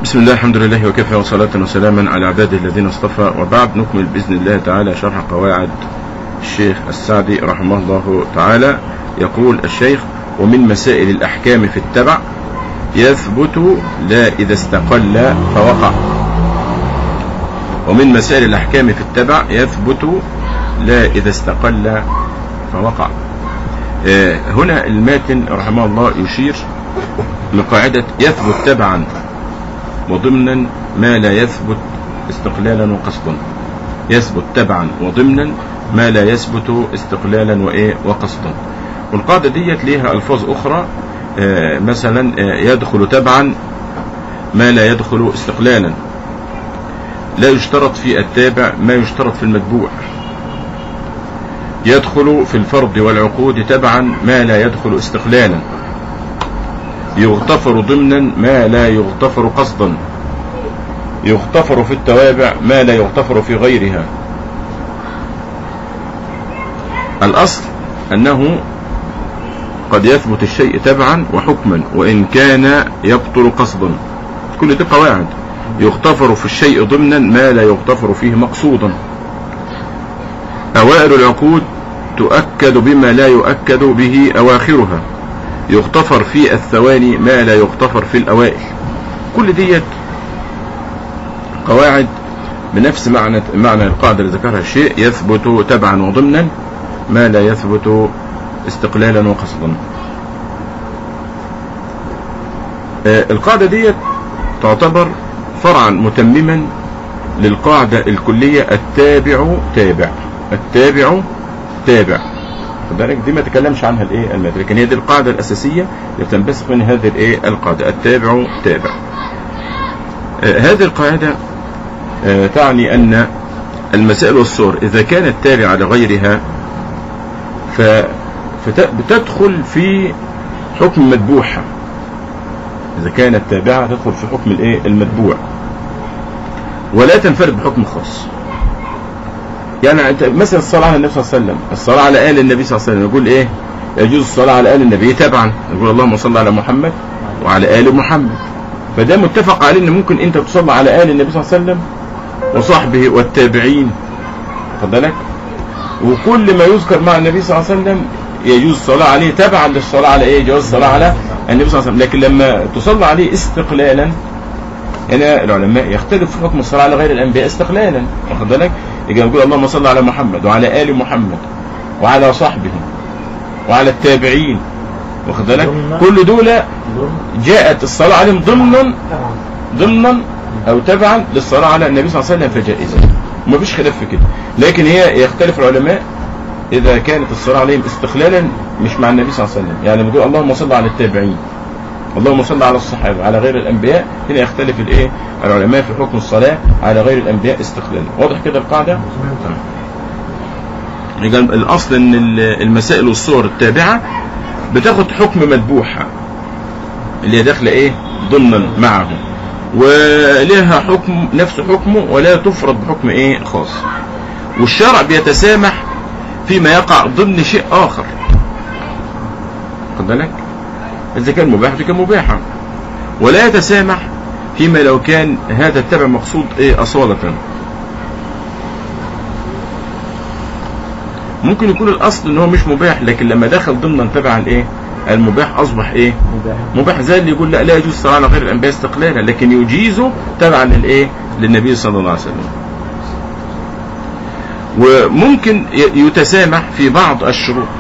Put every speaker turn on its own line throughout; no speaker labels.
بسم الله الحمد لله وكفى وصلاة وسلاما على عباده الذين اصطفى وبعد نكمل بإذن الله تعالى شرح قواعد الشيخ السعدي رحمه الله تعالى يقول الشيخ ومن مسائل الأحكام في التبع يثبت لا إذا استقل فوقع ومن مسائل الأحكام في التبع يثبت لا إذا استقل فوقع آه، هنا الماتن رحمه الله يشير لقاعدة يثبت تبعا وضمنا ما لا يثبت استقلالا وقصدا يثبت تبعا وضمنا ما لا يثبت استقلالا وايه وقصدا والقاعدة ديت ليها الفاظ اخرى آه، مثلا آه، يدخل تبعا ما لا يدخل استقلالا لا يشترط في التابع ما يشترط في المتبوع يدخل في الفرض والعقود تبعا ما لا يدخل استقلالا يغتفر ضمنا ما لا يغتفر قصدا يغتفر في التوابع ما لا يغتفر في غيرها الأصل أنه قد يثبت الشيء تبعا وحكما وإن كان يبطل قصدا كل دي قواعد يغتفر في الشيء ضمنا ما لا يغتفر فيه مقصودا أوائل العقود تؤكد بما لا يؤكد به أواخرها يغتفر في الثواني ما لا يغتفر في الأوائل كل ديت قواعد بنفس معنى معنى القاعدة اللي ذكرها الشيء يثبت تبعا وضمنا ما لا يثبت استقلالا وقصدا آه، القاعدة ديت تعتبر فرعا متمما للقاعدة الكلية التابع تابع التابع تابع خد بالك دي ما تكلمش عنها الايه المادة لكن هي دي القاعدة الأساسية اللي بتنبثق من هذه الايه القاعدة التابع تابع آه، هذه القاعدة آه، تعني أن المسائل والصور إذا كانت تابعة لغيرها فبتدخل في حكم مدبوحة إذا كانت تابعة تدخل في حكم الإيه المتبوع ولا تنفرد بحكم خاص يعني أنت مثلا الصلاة على النبي صلى الله عليه وسلم الصلاة على آل النبي صلى الله عليه وسلم يقول إيه يجوز الصلاة على آل النبي تبعا يقول اللهم صل على محمد وعلى آل محمد فده متفق عليه ان ممكن انت تصلي على آل النبي صلى الله عليه وسلم وصحبه والتابعين خد بالك وكل ما يذكر مع النبي صلى الله عليه وسلم يجوز الصلاة عليه تبعا للصلاة على ايه جواز الصلاة على النبي صلى الله عليه وسلم لكن لما تصلى عليه استقلالا هنا العلماء يختلف في حكم الصلاة على غير الأنبياء استقلالا واخد بالك يجي يقول اللهم صل على محمد وعلى آل محمد وعلى صحبه وعلى التابعين واخد بالك كل دول جاءت الصلاة عليهم ضمنا ضمنا أو تبعا للصلاة على النبي صلى الله عليه وسلم فجائزة ومفيش خلاف في كده لكن هي يختلف العلماء إذا كانت الصلاة عليهم استقلالا مش مع النبي صلى الله عليه وسلم يعني بيقول اللهم صل على التابعين اللهم صل على الصحابة على غير الأنبياء هنا يختلف الإيه العلماء في حكم الصلاة على غير الأنبياء استقلالا واضح كده القاعدة يبقى الأصل أن المسائل والصور التابعة بتاخد حكم مذبوحة اللي هي داخله ايه ضمنا معه ولها حكم نفس حكمه ولا تفرض بحكم ايه خاص والشرع بيتسامح فيما يقع ضمن شيء اخر خد بالك اذا كان مباح فكان مباحا ولا يتسامح فيما لو كان هذا التبع مقصود ايه اصالة ممكن يكون الاصل ان هو مش مباح لكن لما دخل ضمن تبع الايه المباح اصبح ايه
مباح
مباح زي اللي يقول لا لا يجوز الصلاه على غير الانبياء استقلالا لكن يجيزه تبعا للايه للنبي صلى الله عليه وسلم وممكن ي- يتسامح في بعض الشروط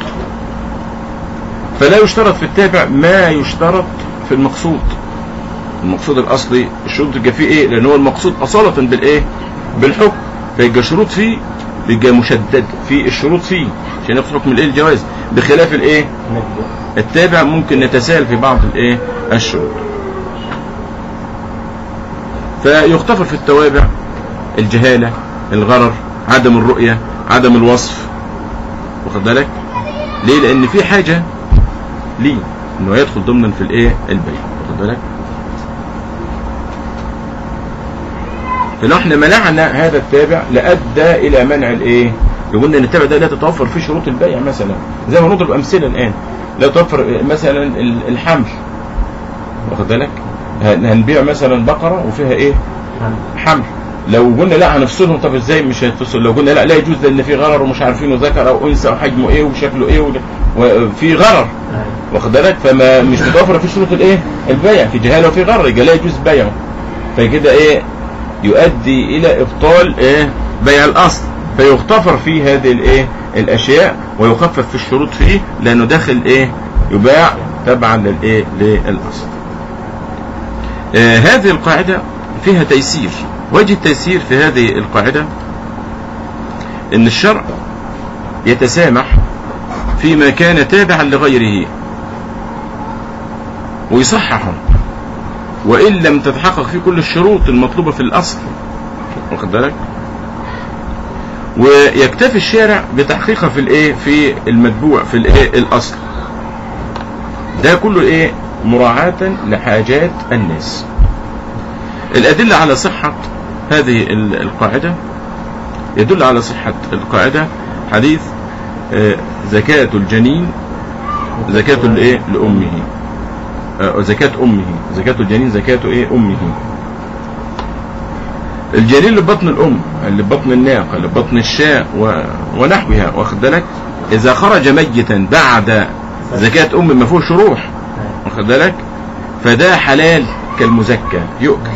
فلا يشترط في التابع ما يشترط في المقصود المقصود الاصلي الشروط تبقى فيه ايه لان هو المقصود اصاله بالايه بالحكم فيبقى شروط فيه بيبقى مشدد في الشروط فيه عشان ياخد حكم الايه الجواز بخلاف الايه
مبدأ
التابع ممكن نتساهل في بعض الايه الشروط فيغتفر في التوابع الجهالة الغرر عدم الرؤية عدم الوصف واخد بالك ليه لان في حاجة ليه انه يدخل ضمنا في الايه البيع واخد بالك فلو احنا منعنا هذا التابع لادى الى منع الايه قلنا ان التابع ده لا تتوفر فيه شروط البيع مثلا زي ما نضرب امثله الان لا توفر مثلا ال- الحمل واخد بالك هن- هنبيع مثلا بقره وفيها ايه حمل لو قلنا لا هنفصلهم طب ازاي مش هيتفصل لو قلنا لا لا يجوز لان في غرر ومش عارفينه ذكر او انثى وحجمه ايه وشكله ايه وده- وفي غرر واخد بالك فما مش متوفره في شروط الايه البيع في جهاله وفي غرر يبقى لا يجوز بيعه فكده ايه يؤدي الى ابطال ايه بيع الاصل فيغتفر في هذه الايه الاشياء ويخفف في الشروط فيه لانه داخل ايه يباع تبعا للايه للاصل آه هذه القاعده فيها تيسير وجه التيسير في هذه القاعده ان الشرع يتسامح فيما كان تابعا لغيره ويصححه وإن لم تتحقق فيه كل الشروط المطلوبة في الأصل واخد بالك ويكتفي الشارع بتحقيقها في الايه في المتبوع في الايه الاصل ده كله ايه مراعاة لحاجات الناس الأدلة على صحة هذه ال- القاعدة يدل على صحة القاعدة حديث آه، زكاة الجنين زكاة الايه لأمه آه، زكاة أمه زكاة الجنين زكاة إيه أمه الجنين اللي ببطن الأم اللي ببطن الناقة اللي ببطن الشاء و... ونحوها واخد بالك إذا خرج ميتا بعد زكاة أم ما فيهوش روح واخد بالك فده حلال كالمزكى يؤكل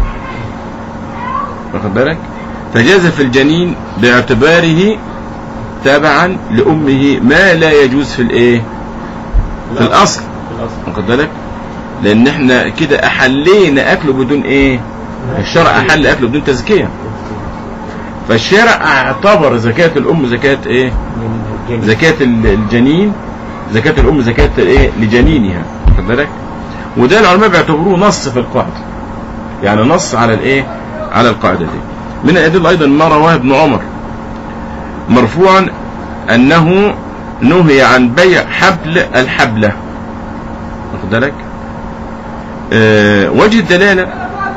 واخد بالك فجاز في الجنين باعتباره تابعا لأمه ما لا يجوز في الإيه في الأصل واخد بالك لان احنا كده احلينا اكله بدون ايه الشرع احل اكله بدون تزكيه فالشرع اعتبر زكاه الام زكاه ايه زكاه ال- الجنين زكاه الام زكاه ايه لجنينها واخد بالك وده العلماء بيعتبروه نص في القاعده يعني نص على الايه على القاعده دي من الادله ايضا ما رواه ابن عمر مرفوعا انه نهي عن بيع حبل الحبله واخد بالك آه، وجه الدلالة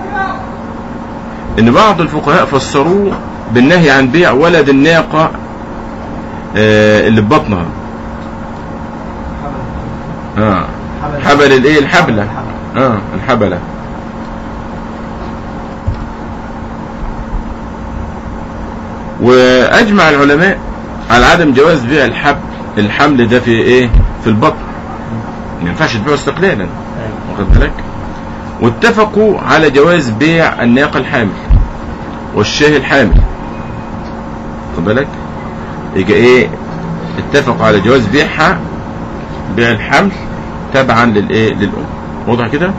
ان بعض الفقهاء فسروه بالنهي عن بيع ولد الناقة آه، اللي ببطنها آه. حبل الايه الحبلة اه الحبلة واجمع العلماء على عدم جواز بيع الحبل الحمل ده في ايه في البطن ما ينفعش تبيعه استقلالا واخد بالك واتفقوا على جواز بيع الناقة الحامل والشاه الحامل واخد بالك يبقى ايه اتفقوا على جواز بيعها بيع الحمل تبعا للايه للام واضح كده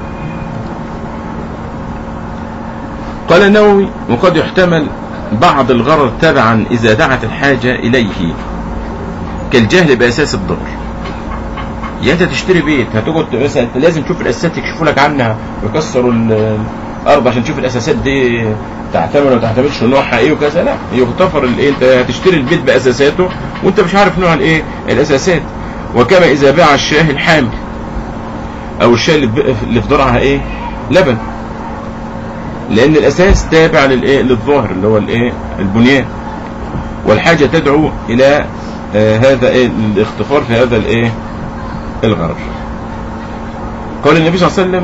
قال النووي وقد يحتمل بعض الغرر تبعا اذا دعت الحاجة اليه كالجهل باساس الضرر يعني انت تشتري بيت هتقعد مثلا انت لازم تشوف الاساسات يكشفوا لك عنها ويكسروا ال- الارض عشان تشوف الاساسات دي تعتمد ولا ما تعتمدش نوعها ايه وكذا لا يغتفر الايه انت هتشتري البيت باساساته وانت مش عارف نوع الايه الاساسات وكما اذا باع الشاه الحامل او الشاه اللي ب- اللي في ضرعها ايه لبن لان الاساس تابع للايه للظاهر اللي هو الايه البنيان والحاجه تدعو الى آه هذا ايه الاختفار في هذا الايه الغرر قال النبي صلى الله عليه وسلم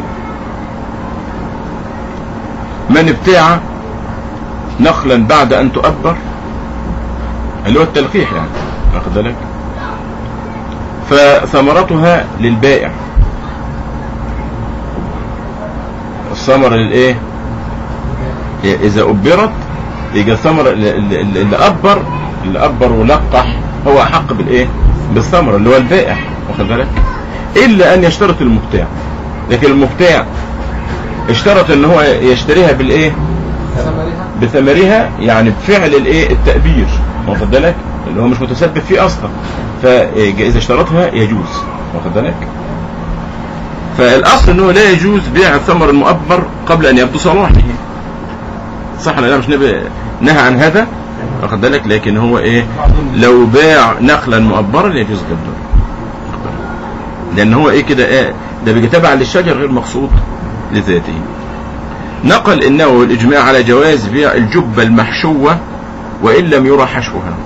من ابتاع نخلا بعد ان تؤبر اللي هو التلقيح يعني واخد بالك فثمرتها للبائع الثمرة للايه اذا ابرت يجي الثمرة اللي, اللي اللي ابر اللي ابر ولقح هو احق بالايه بالثمرة اللي هو البائع واخد بالك الا ان يشترط المبتاع لكن المبتاع اشترط ان هو يشتريها بالايه
ثمرها
بثمرها يعني بفعل الايه التأبير واخد بالك اللي هو مش متسبب فيه اصلا فاذا اشترطها يجوز واخد بالك فالاصل ان هو لا يجوز بيع الثمر المؤبر قبل ان يبدو صلاحه صح ولا لا مش نبي نهى عن هذا واخد بالك لكن هو ايه لو باع نخلا مؤبرا يجوز جدا لان هو ايه كده ايه ده بيجي تبع للشجر غير مقصود لذاته نقل النووي الإجماع على جواز بيع الجبة المحشوة وإن لم يرى حشوها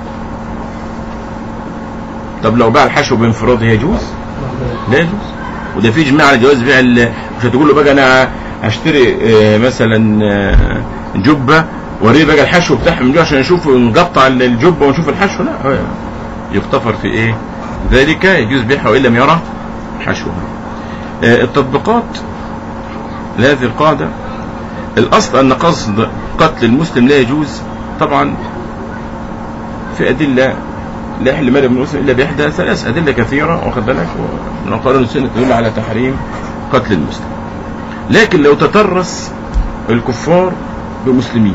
طب لو باع الحشو بانفراده يجوز لا يجوز وده في اجماع على جواز بيع ال- مش هتقول له بقى انا هشتري آه، مثلا آه، جبه وريه بقى الحشو بتاعها من جوه عشان نشوف نقطع الجبه ونشوف الحشو لا هو يغتفر في ايه ذلك يجوز بيعها وان لم يرى حشوها آه، التطبيقات لهذه القاعده الاصل ان قصد قتل المسلم لا يجوز طبعا في ادله لا يحل مال من المسلم الا باحدى ثلاث ادله كثيره واخد بالك من القران والسنه تدل على تحريم قتل المسلم لكن لو تترس الكفار بمسلمين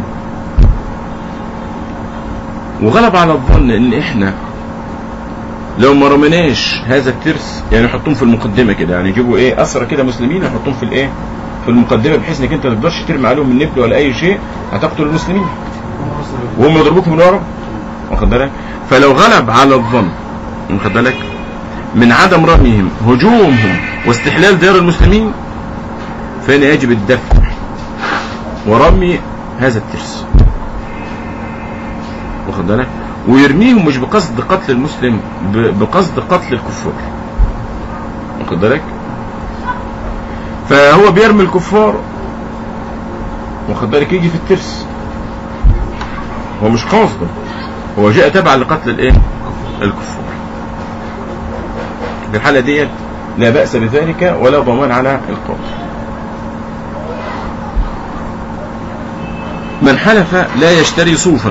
وغلب على الظن ان احنا لو ما رميناش هذا الترس يعني نحطهم في المقدمه كده يعني يجيبوا ايه اسرى كده مسلمين يحطهم في الايه في المقدمه بحيث انك انت ما تقدرش ترمي عليهم من نبل ولا اي شيء هتقتل المسلمين وهم يضربوك من ورا واخد بالك فلو غلب على الظن واخد بالك من عدم رميهم هجومهم واستحلال ديار المسلمين فهنا يجب الدفع ورمي هذا الترس واخد بالك ويرميهم مش بقصد قتل المسلم ب- بقصد قتل الكفار واخد بالك فهو بيرمي الكفار واخد بالك يجي في الترس هو مش قاصده هو جاء تبعا لقتل الايه الكفار في الحالة ديت لا بأس بذلك ولا ضمان على القاتل من حلف لا يشتري صوفا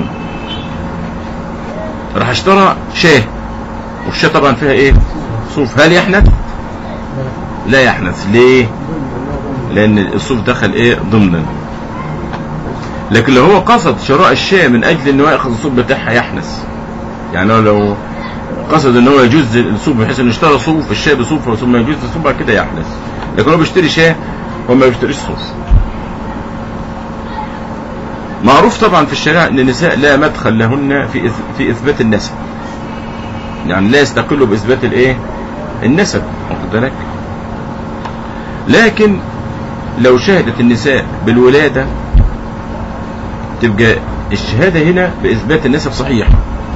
راح اشترى شاه والشاه طبعا فيها ايه صوف هل يحنث لا يحنث ليه لان الصوف دخل ايه ضمنا لكن لو هو قصد شراء الشاه من اجل انه ياخذ الصوف بتاعها يحنث يعني هو لو قصد ان هو يجوز الصوف بحيث انه اشترى صوف الشاه بصوف ثم يجوز الصوف بعد كده يحنث لكن هو بيشتري شاه هو ما بيشتريش صوف معروف طبعا في الشريعه ان النساء لا مدخل لهن في إث- في اثبات النسب يعني لا يستقلوا باثبات الايه النسب واخد بالك لكن لو شهدت النساء بالولاده تبقى الشهاده هنا باثبات النسب صحيح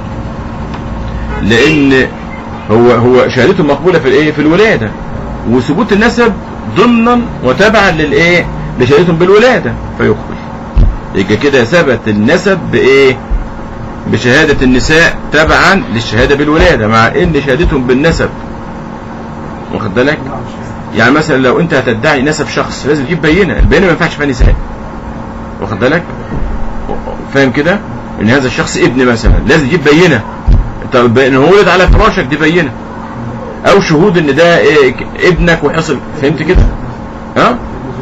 لان هو هو شهادته مقبوله في الايه في الولاده وثبوت النسب ضمنا وتبعا للايه لشهادتهم بالولاده فيقبل يبقى كده ثبت النسب بايه بشهادة النساء تبعا للشهادة بالولادة مع ان شهادتهم بالنسب واخد بالك يعني مثلا لو انت هتدعي نسب شخص لازم تجيب بينة البينة ما ينفعش فيها نساء واخد بالك فاهم كده ان هذا الشخص ابن مثلا لازم تجيب بينة طب ان هو ولد على فراشك دي بينة او شهود ان ده إيه ابنك وحصل فهمت كده ها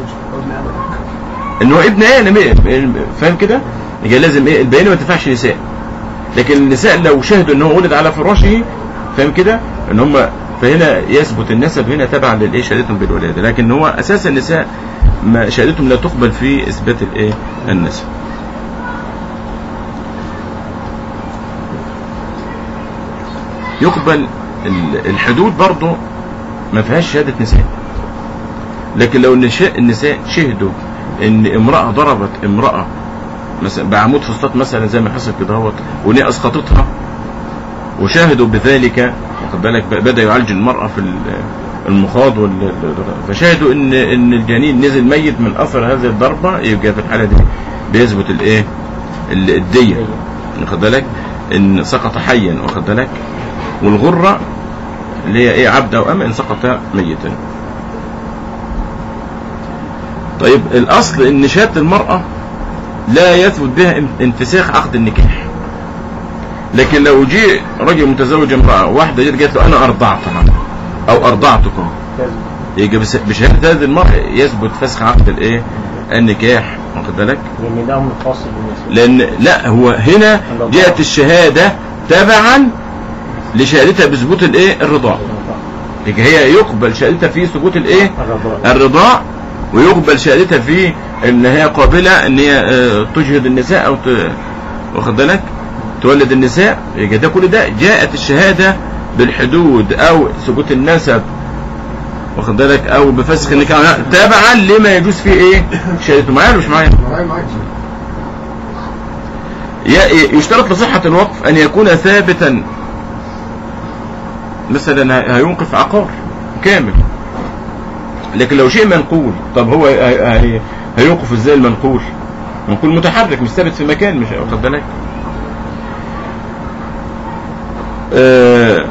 ان هو ابن ايه أنا م- فاهم كده يبقى لازم ايه البينه ما تنفعش نساء لكن النساء لو شهدوا ان هو ولد على فراشه فاهم كده ان هم فهنا يثبت النسب هنا تبعا للايه شهادتهم بالولاده لكن هو اساس النساء ما شهادتهم لا تقبل في اثبات الايه النسب يقبل ال- الحدود برضه ما فيهاش شهاده نساء لكن لو النساء النساء شهدوا ان امراه ضربت امراه مثلا بعمود فسطاط مثلا زي ما حصل كده اهوت وان هي اسقطتها وشاهدوا بذلك واخد بالك ب- بدا يعالج المراه في ال- المخاض وال... فشاهدوا ان ان الجنين نزل ميت من اثر هذه الضربه يبقى في الحاله دي بيثبت الايه ال- الديه واخد بالك ان سقط حيا واخد بالك والغره اللي هي ايه عبد او ام ان سقط ميتا طيب الاصل ان شهاده المراه لا يثبت بها ان- انفساخ عقد النكاح لكن لو جه رجل متزوج امراه واحده جت قالت له انا ارضعتها او ارضعتكم يجي بس- بشهاده هذه المراه يثبت فسخ عقد الايه النكاح واخد بالك
لان ده من الخاص بالنسبه
لان لا هو هنا جاءت الشهاده تبعا لشهادتها بثبوت الايه الرضاع يبقى هي يقبل شهادتها في ثبوت الايه
الرضاع
الرضاع ويقبل شهادتها في ان هي قابله ان هي آه، تجهد النساء او ت... واخد بالك تولد النساء يبقى ده كل ده جاءت الشهاده بالحدود او ثبوت النسب واخد بالك او بفسخ النكاح تبعا لما يجوز فيه ايه شهادته معايا ولا مش معايا
معايا معاك
ي- يشترط لصحة الوقف أن يكون ثابتا مثلا ه- هينقف عقار كامل لكن لو شيء منقول طب هو هي- هي- هيوقف ازاي المنقول منقول متحرك مش ثابت في مكان مش واخد بالك آه،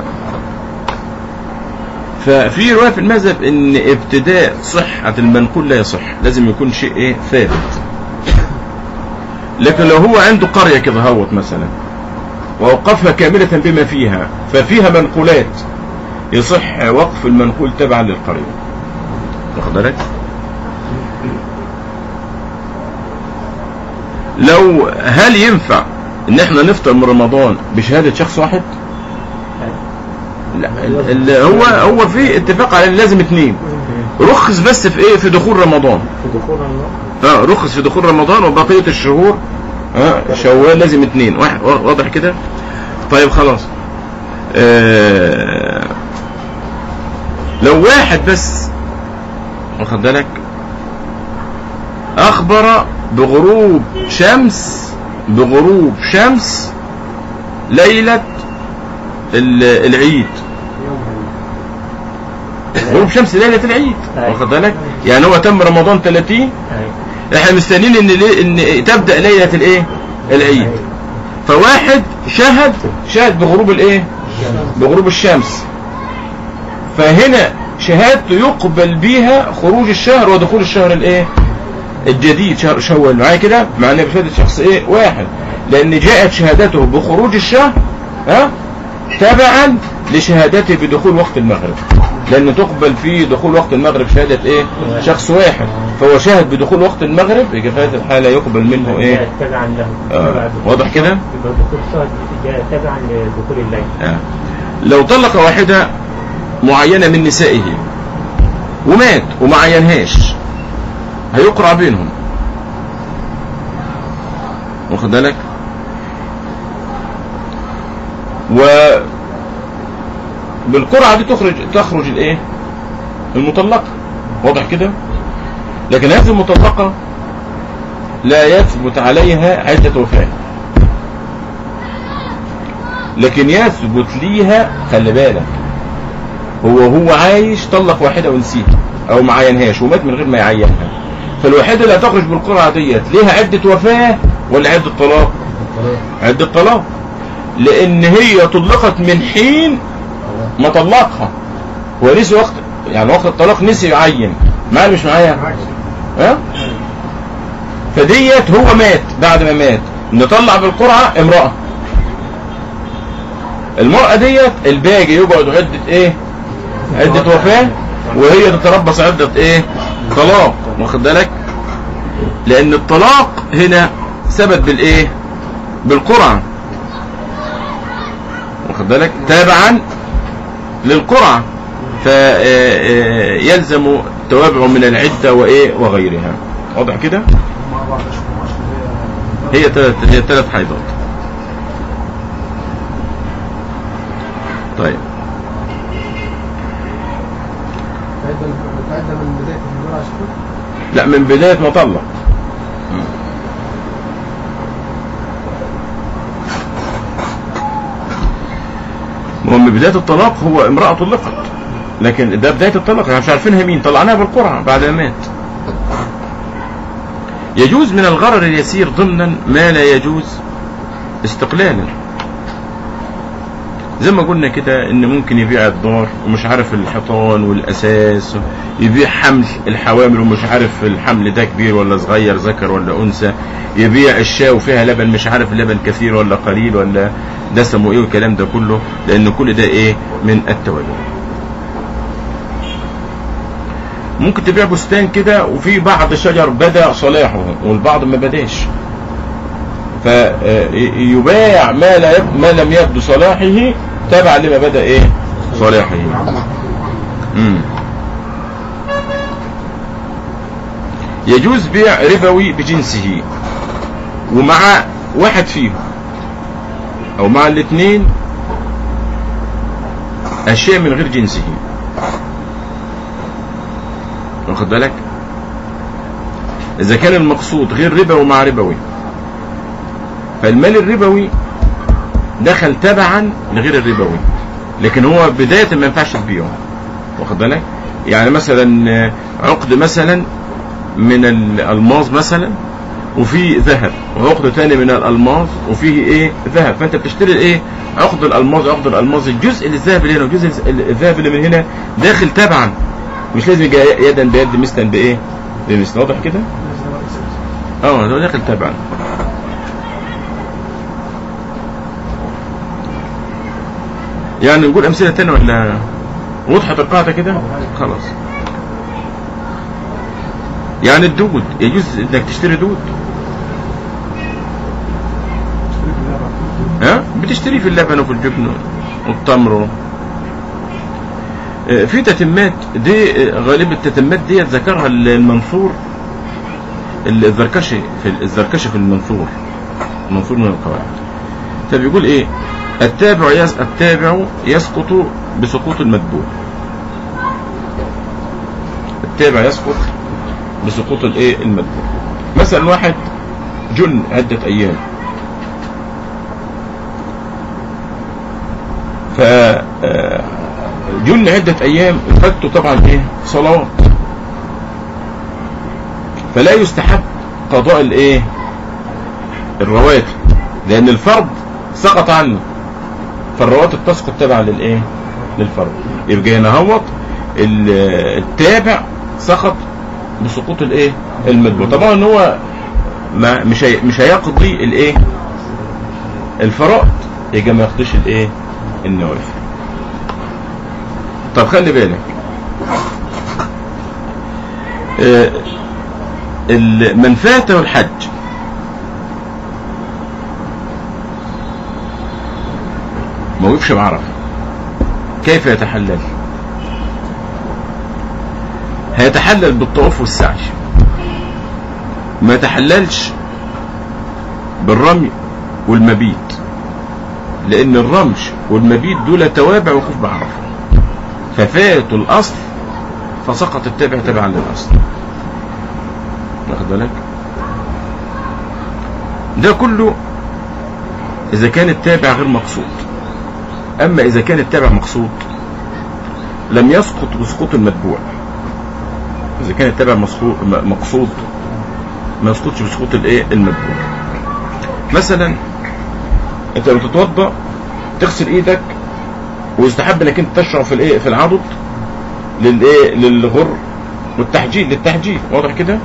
ففي رواية في المذهب ان ابتداء صحة المنقول لا يصح لازم يكون شيء ايه ثابت لكن لو هو عنده قرية كده هوت مثلا وأوقفها كاملة بما فيها ففيها منقولات يصح وقف المنقول تبعا للقرية واخد بالك لو هل ينفع ان احنا نفطر من رمضان بشهادة شخص واحد لا ال- ال- هو هو في اتفاق على إن لازم اتنين رخص بس في ايه في دخول رمضان
في دخول النار
اه رخص في دخول رمضان وبقية الشهور اه شوال لازم اتنين واحد واضح كده طيب خلاص آه لو واحد بس واخد بالك اخبر بغروب شمس بغروب شمس ليلة ال- العيد غروب شمس ليلة العيد
أيوة.
واخد بالك يعني هو تم رمضان 30
أيوة.
احنا مستنيين ان ليه ان تبدا ليله الايه العيد فواحد شهد شهد بغروب الايه بغروب الشمس فهنا شهادته يقبل بيها خروج الشهر ودخول الشهر الايه الجديد شهر شوال معايا كده مع ان بشهاده شخص ايه واحد لان جاءت شهادته بخروج الشهر ها تبعا لشهادته بدخول وقت المغرب لان تقبل في دخول وقت المغرب شهاده ايه شخص واحد فهو شاهد بدخول وقت المغرب يبقى في هذه الحاله يقبل منه ايه
جاء تبعا له
آه.
تبع دخول
واضح كده؟
يبقى دخول الشهر جاء تبعا لدخول الليل
آه. لو طلق واحدة معينة من نسائه ومات وما عينهاش هيقرع بينهم واخد بالك و بالقرعة دي تخرج تخرج الايه المطلقة واضح كده لكن هذه المطلقة لا يثبت عليها عدة وفاة لكن يثبت ليها خلي بالك هو هو عايش طلق واحدة ونسيها او ما عينهاش ومات من غير ما يعينها فالوحيدة اللي هتخرج بالقرعة ديت ليها عدة وفاة ولا عدة طلاق عدة طلاق لان هي طلقت من حين ما طلقها هو نسي وقت يعني وقت الطلاق نسي يعين معايا مش معايا ها فديت هو مات بعد ما مات نطلع بالقرعة امرأة المرأة ديت الباقي يقعد عدة ايه عدة وفاة وهي تتربص عدة ايه طلاق واخد بالك لان الطلاق هنا ثبت بالايه بالقرعة واخد بالك تابعا للقرعة فيلزم توابع من العدة وايه وغيرها واضح كده هي ثلاث هي ثلاث حيضات طيب
متعدة من بداية الجرعة شهور
لا من بداية ما طلق هو من بداية الطلاق هو امرأة طلقت لكن ده بداية الطلاق احنا مش عارفينها مين طلعناها بالقرعة بعد ما مات يجوز من الغرر اليسير ضمنا ما لا يجوز استقلالا زي ما قلنا كده ان ممكن يبيع الدار ومش عارف الحيطان والاساس يبيع حمل الحوامل ومش عارف الحمل ده كبير ولا صغير ذكر ولا انثى يبيع الشاة وفيها لبن مش عارف اللبن كثير ولا قليل ولا دسمه ايه والكلام ده كله لان كل ده ايه من التوابع ممكن تبيع بستان كده وفي بعض شجر بدا صلاحه والبعض ما بداش فيباع ما لا يب... ما لم يبدو صلاحه تبع لما بدا ايه صلاحه مم. يجوز بيع ربوي بجنسه ومع واحد فيهم او مع الاثنين اشياء من غير جنسه واخد بالك اذا كان المقصود غير ربوي مع ربوي فالمال الربوي دخل تبعا لغير الربوي لكن هو بداية ما ينفعش تبيعه واخد بالك يعني مثلا آه، عقد مثلا من الالماظ مثلا وفي ذهب وعقد تاني من الالماظ وفيه ايه ذهب فانت بتشتري ايه عقد الالماظ عقد الالماز الجزء اللي الذهب اللي هنا والجزء الذهب اللي من هنا داخل تبعا مش لازم يجي يدا بيد مثلا بايه بمثل واضح كده اه ده داخل تبعا يعني نقول امثله تانية ولا وضحت القاعده كده خلاص يعني الدود يجوز انك تشتري دود ها بتشتري في اللبن وفي الجبن والتمر آه، في تتمات دي آه، غالبا التتمات دي ذكرها المنصور الزركشي في الزركشي في المنصور المنصور من القواعد فبيقول ايه التابع يس التابع يسقط بسقوط المتبوع التابع يسقط بسقوط الايه المتبوع مثلا واحد جن عدة ايام ف آه، جن عدة ايام فاتوا طبعا ايه صلوات فلا يستحب قضاء الايه الرواتب لان الفرض سقط عنه فالرواتب تسقط تبعا للايه للفرض يبقى هنا هوت ال- التابع سقط بسقوط الايه المتبوع طبعا هو ما مش هي مش هيقضي الايه الفرائض يبقى ما يقضيش الايه النوافل طب خلي بالك آه، ال- من فاته الحج ما وقفش بعرفه كيف يتحلل هيتحلل بالطواف والسعي ما يتحللش بالرمي والمبيت لان الرمش والمبيت دول توابع وقوف بعرفه ففاتوا الاصل فسقط التابع تبعا للاصل واخد بالك ده كله اذا كان التابع غير مقصود اما اذا كان التابع مقصود لم يسقط بسقوط المتبوع اذا كان التابع مسقو- م- مقصود ما يسقطش بسقوط الايه المتبوع مثلا انت لو تتوضا تغسل ايدك ويستحب انك انت تشرع في الايه في العضد للايه للغر والتحجيل للتحجيل واضح كده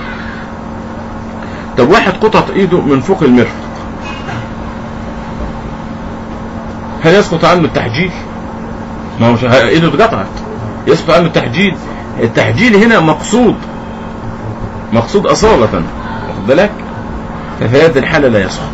طب واحد قطعت ايده من فوق المرفق هل يسقط عنه التحجيل ما هو مش ايده اتقطعت يسقط عنه التحجيل التحجيل هنا مقصود مقصود أصالة واخد بالك ففي هذه الحالة لا يسقط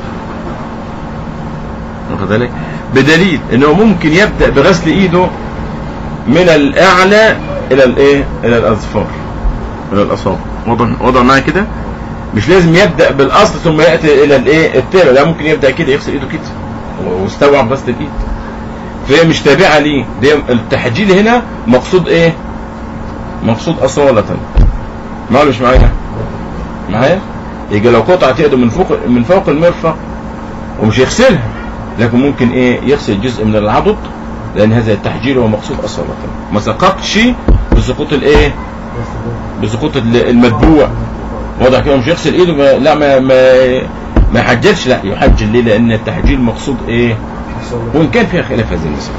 واخد بالك بدليل انه ممكن يبدأ بغسل ايده من الاعلى الى الايه الى الاظفار الى الاصابع وضع وضع معايا كده مش لازم يبدأ بالاصل ثم يأتي الى الايه التابع لا ممكن يبدأ كده يغسل ايده كده واستوعب غسل الايد فهي مش تابعة ليه دي التحجيل هنا مقصود ايه مقصود أصالة معايا مش معايا معايا يجي لو قطعت يده من فوق من فوق المرفق ومش يغسلها لكن ممكن ايه يغسل جزء من العضد لان هذا التحجيل هو مقصود أصالة ما سقطش بسقوط الايه بسقوط ال- المتبوع واضح كده مش يغسل ايده ما لا ما ما ما يحجلش لا يحجل ليه لان التحجيل مقصود ايه وان كان فيها خلاف هذه المسألة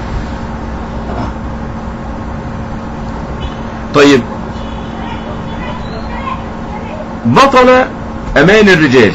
طيب بطل امان الرجال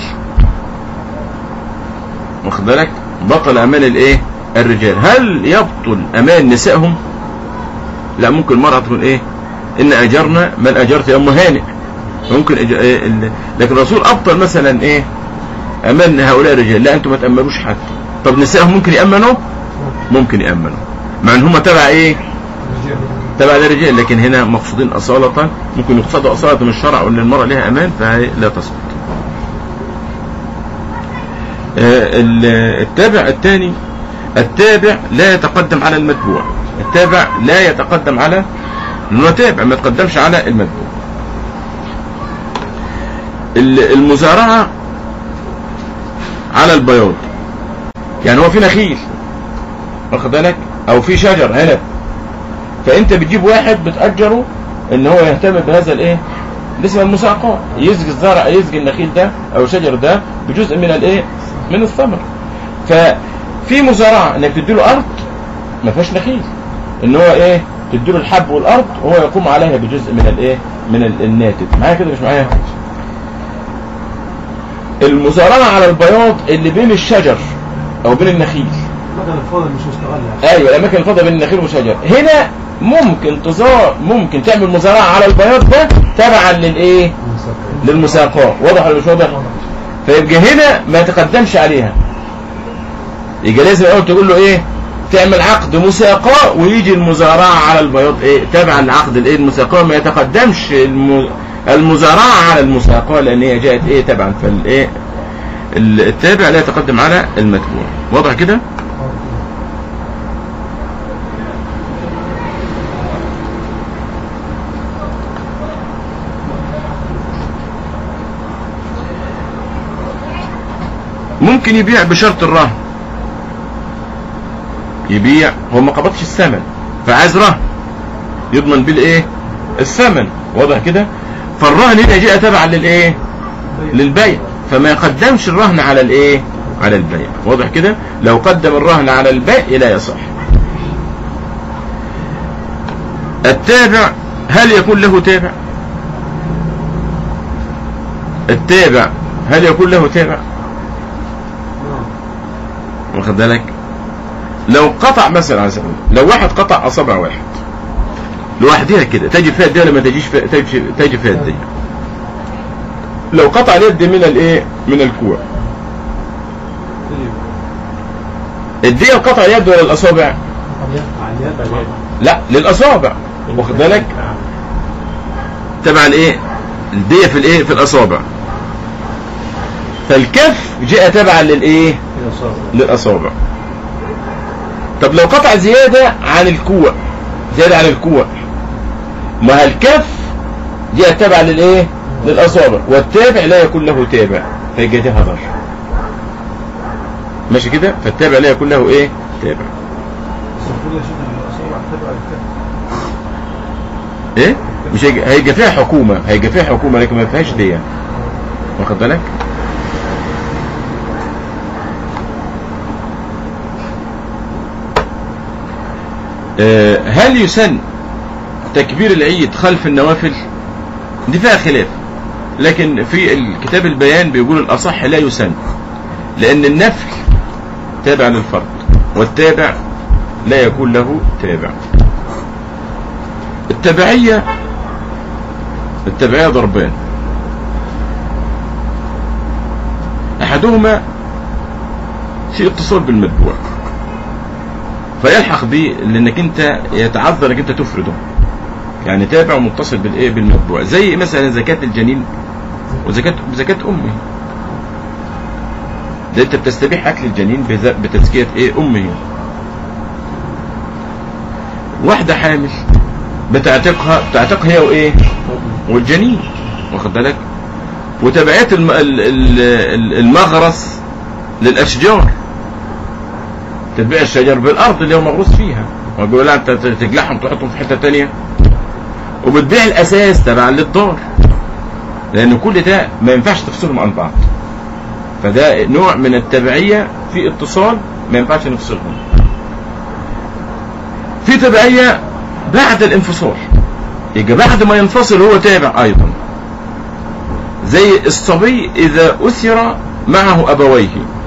واخد بالك بطل امان الايه الرجال هل يبطل امان نسائهم لا ممكن المرأة تقول ايه ان اجرنا من اجرت يا ام هانئ ممكن أج... إيه ال- لكن الرسول ابطل مثلا ايه امان هؤلاء الرجال لا انتم ما تامنوش حد طب نسائهم ممكن يامنوا ممكن يامنوا مع ان هم تبع ايه تبع الرجال لكن هنا مقصودين أصالة ممكن يقصدوا أصالة من الشرع وأن المرأة لها أمان فهي لا تسقط آه، ال- التابع الثاني التابع لا يتقدم على المتبوع التابع لا يتقدم على لأنه تابع ما يتقدمش على المتبوع ال- المزارعة على البياض يعني هو في نخيل واخد بالك او في شجر عنب فانت بتجيب واحد بتأجره ان هو يهتم بهذا الايه ده اسمه المساقات يسقي الزرع يسقي النخيل ده او الشجر ده بجزء من الايه من الثمر ففي مزارعه انك تديله ارض ما فيهاش نخيل ان هو ايه تديله الحب والارض وهو يقوم عليها بجزء من الايه من ال- الناتج معايا كده مش معايا المزارعه على البياض اللي بين الشجر او بين النخيل
بدل الفاضل مش مستغل
ايوه الاماكن الفاضيه بين النخيل والشجر هنا ممكن تزار ممكن تعمل مزارعه على البياض ده تبعا للايه للمساقات واضح ولا مش واضح فيبقى هنا ما يتقدمش عليها يبقى لازم الاول تقول له ايه تعمل عقد مساقاه ويجي المزارعه على البياض ايه تبعا لعقد الايه المساقاه ما يتقدمش الم... المزارعه على المساقاه لان هي جاءت ايه تبعا فالايه التابع لا يتقدم على المتبوع واضح كده ممكن يبيع بشرط الرهن يبيع هو ما قبضش الثمن فعايز رهن يضمن بيه الايه الثمن واضح كده فالرهن هنا جاء تبعا للايه للبيع فما يقدمش الرهن على الايه على البيع واضح كده لو قدم الرهن على البيع لا يصح التابع هل يكون له تابع التابع هل يكون له تابع واخد بالك لو قطع مثلا على سبيل لو واحد قطع اصابع واحد لوحدها كده تجي فيها الدية ولا ما تجيش فيها تجي, تجي فيها الدية لو قطع اليد من الايه من الكوع الدية قطع اليد ولا الاصابع لا للاصابع واخد بالك تبع الايه الدية في الايه في الاصابع فالكف جاء تبعا للايه للاصابع طب لو قطع زيادة عن الكوع زيادة عن الكوع ما الكف جاء تبع للايه للاصابع والتابع لا يكون له تابع فيجي ده هدر ماشي كده فالتابع لا يكون له ايه تابع ايه مش هيجي, هيجي فيها حكومة هيجي فيها حكومة لكن ما فيهاش دية واخد بالك آه، هل يسن تكبير العيد خلف النوافل دي فيها خلاف لكن في الكتاب البيان بيقول الأصح لا يسن لأن النفل تابع للفرد والتابع لا يكون له تابع التبعية التبعية ضربان أحدهما في اتصال بالمتبوع فيلحق بيه لانك انت يتعذر انك انت تفرده يعني تابع ومتصل بالايه بالمتبوع زي مثلا زكاة الجنين وزكاة زكاة امه ده انت بتستبيح اكل الجنين بز- بتزكية ايه امه واحدة حامل بتعتقها بتعتق هي وايه والجنين واخد بالك وتبعية الم- ال- ال- ال- المغرس للاشجار تتبيع الشجر بالارض اللي هو مغروس فيها ويقول لا انت تجلعهم تحطهم في حته تانية وبتبيع الاساس تبع للدار لان كل ده ما ينفعش تفصلهم عن بعض فده نوع من التبعيه في اتصال ما ينفعش نفصلهم في تبعيه بعد الانفصال يبقى بعد ما ينفصل هو تابع ايضا زي الصبي اذا اثر معه ابويه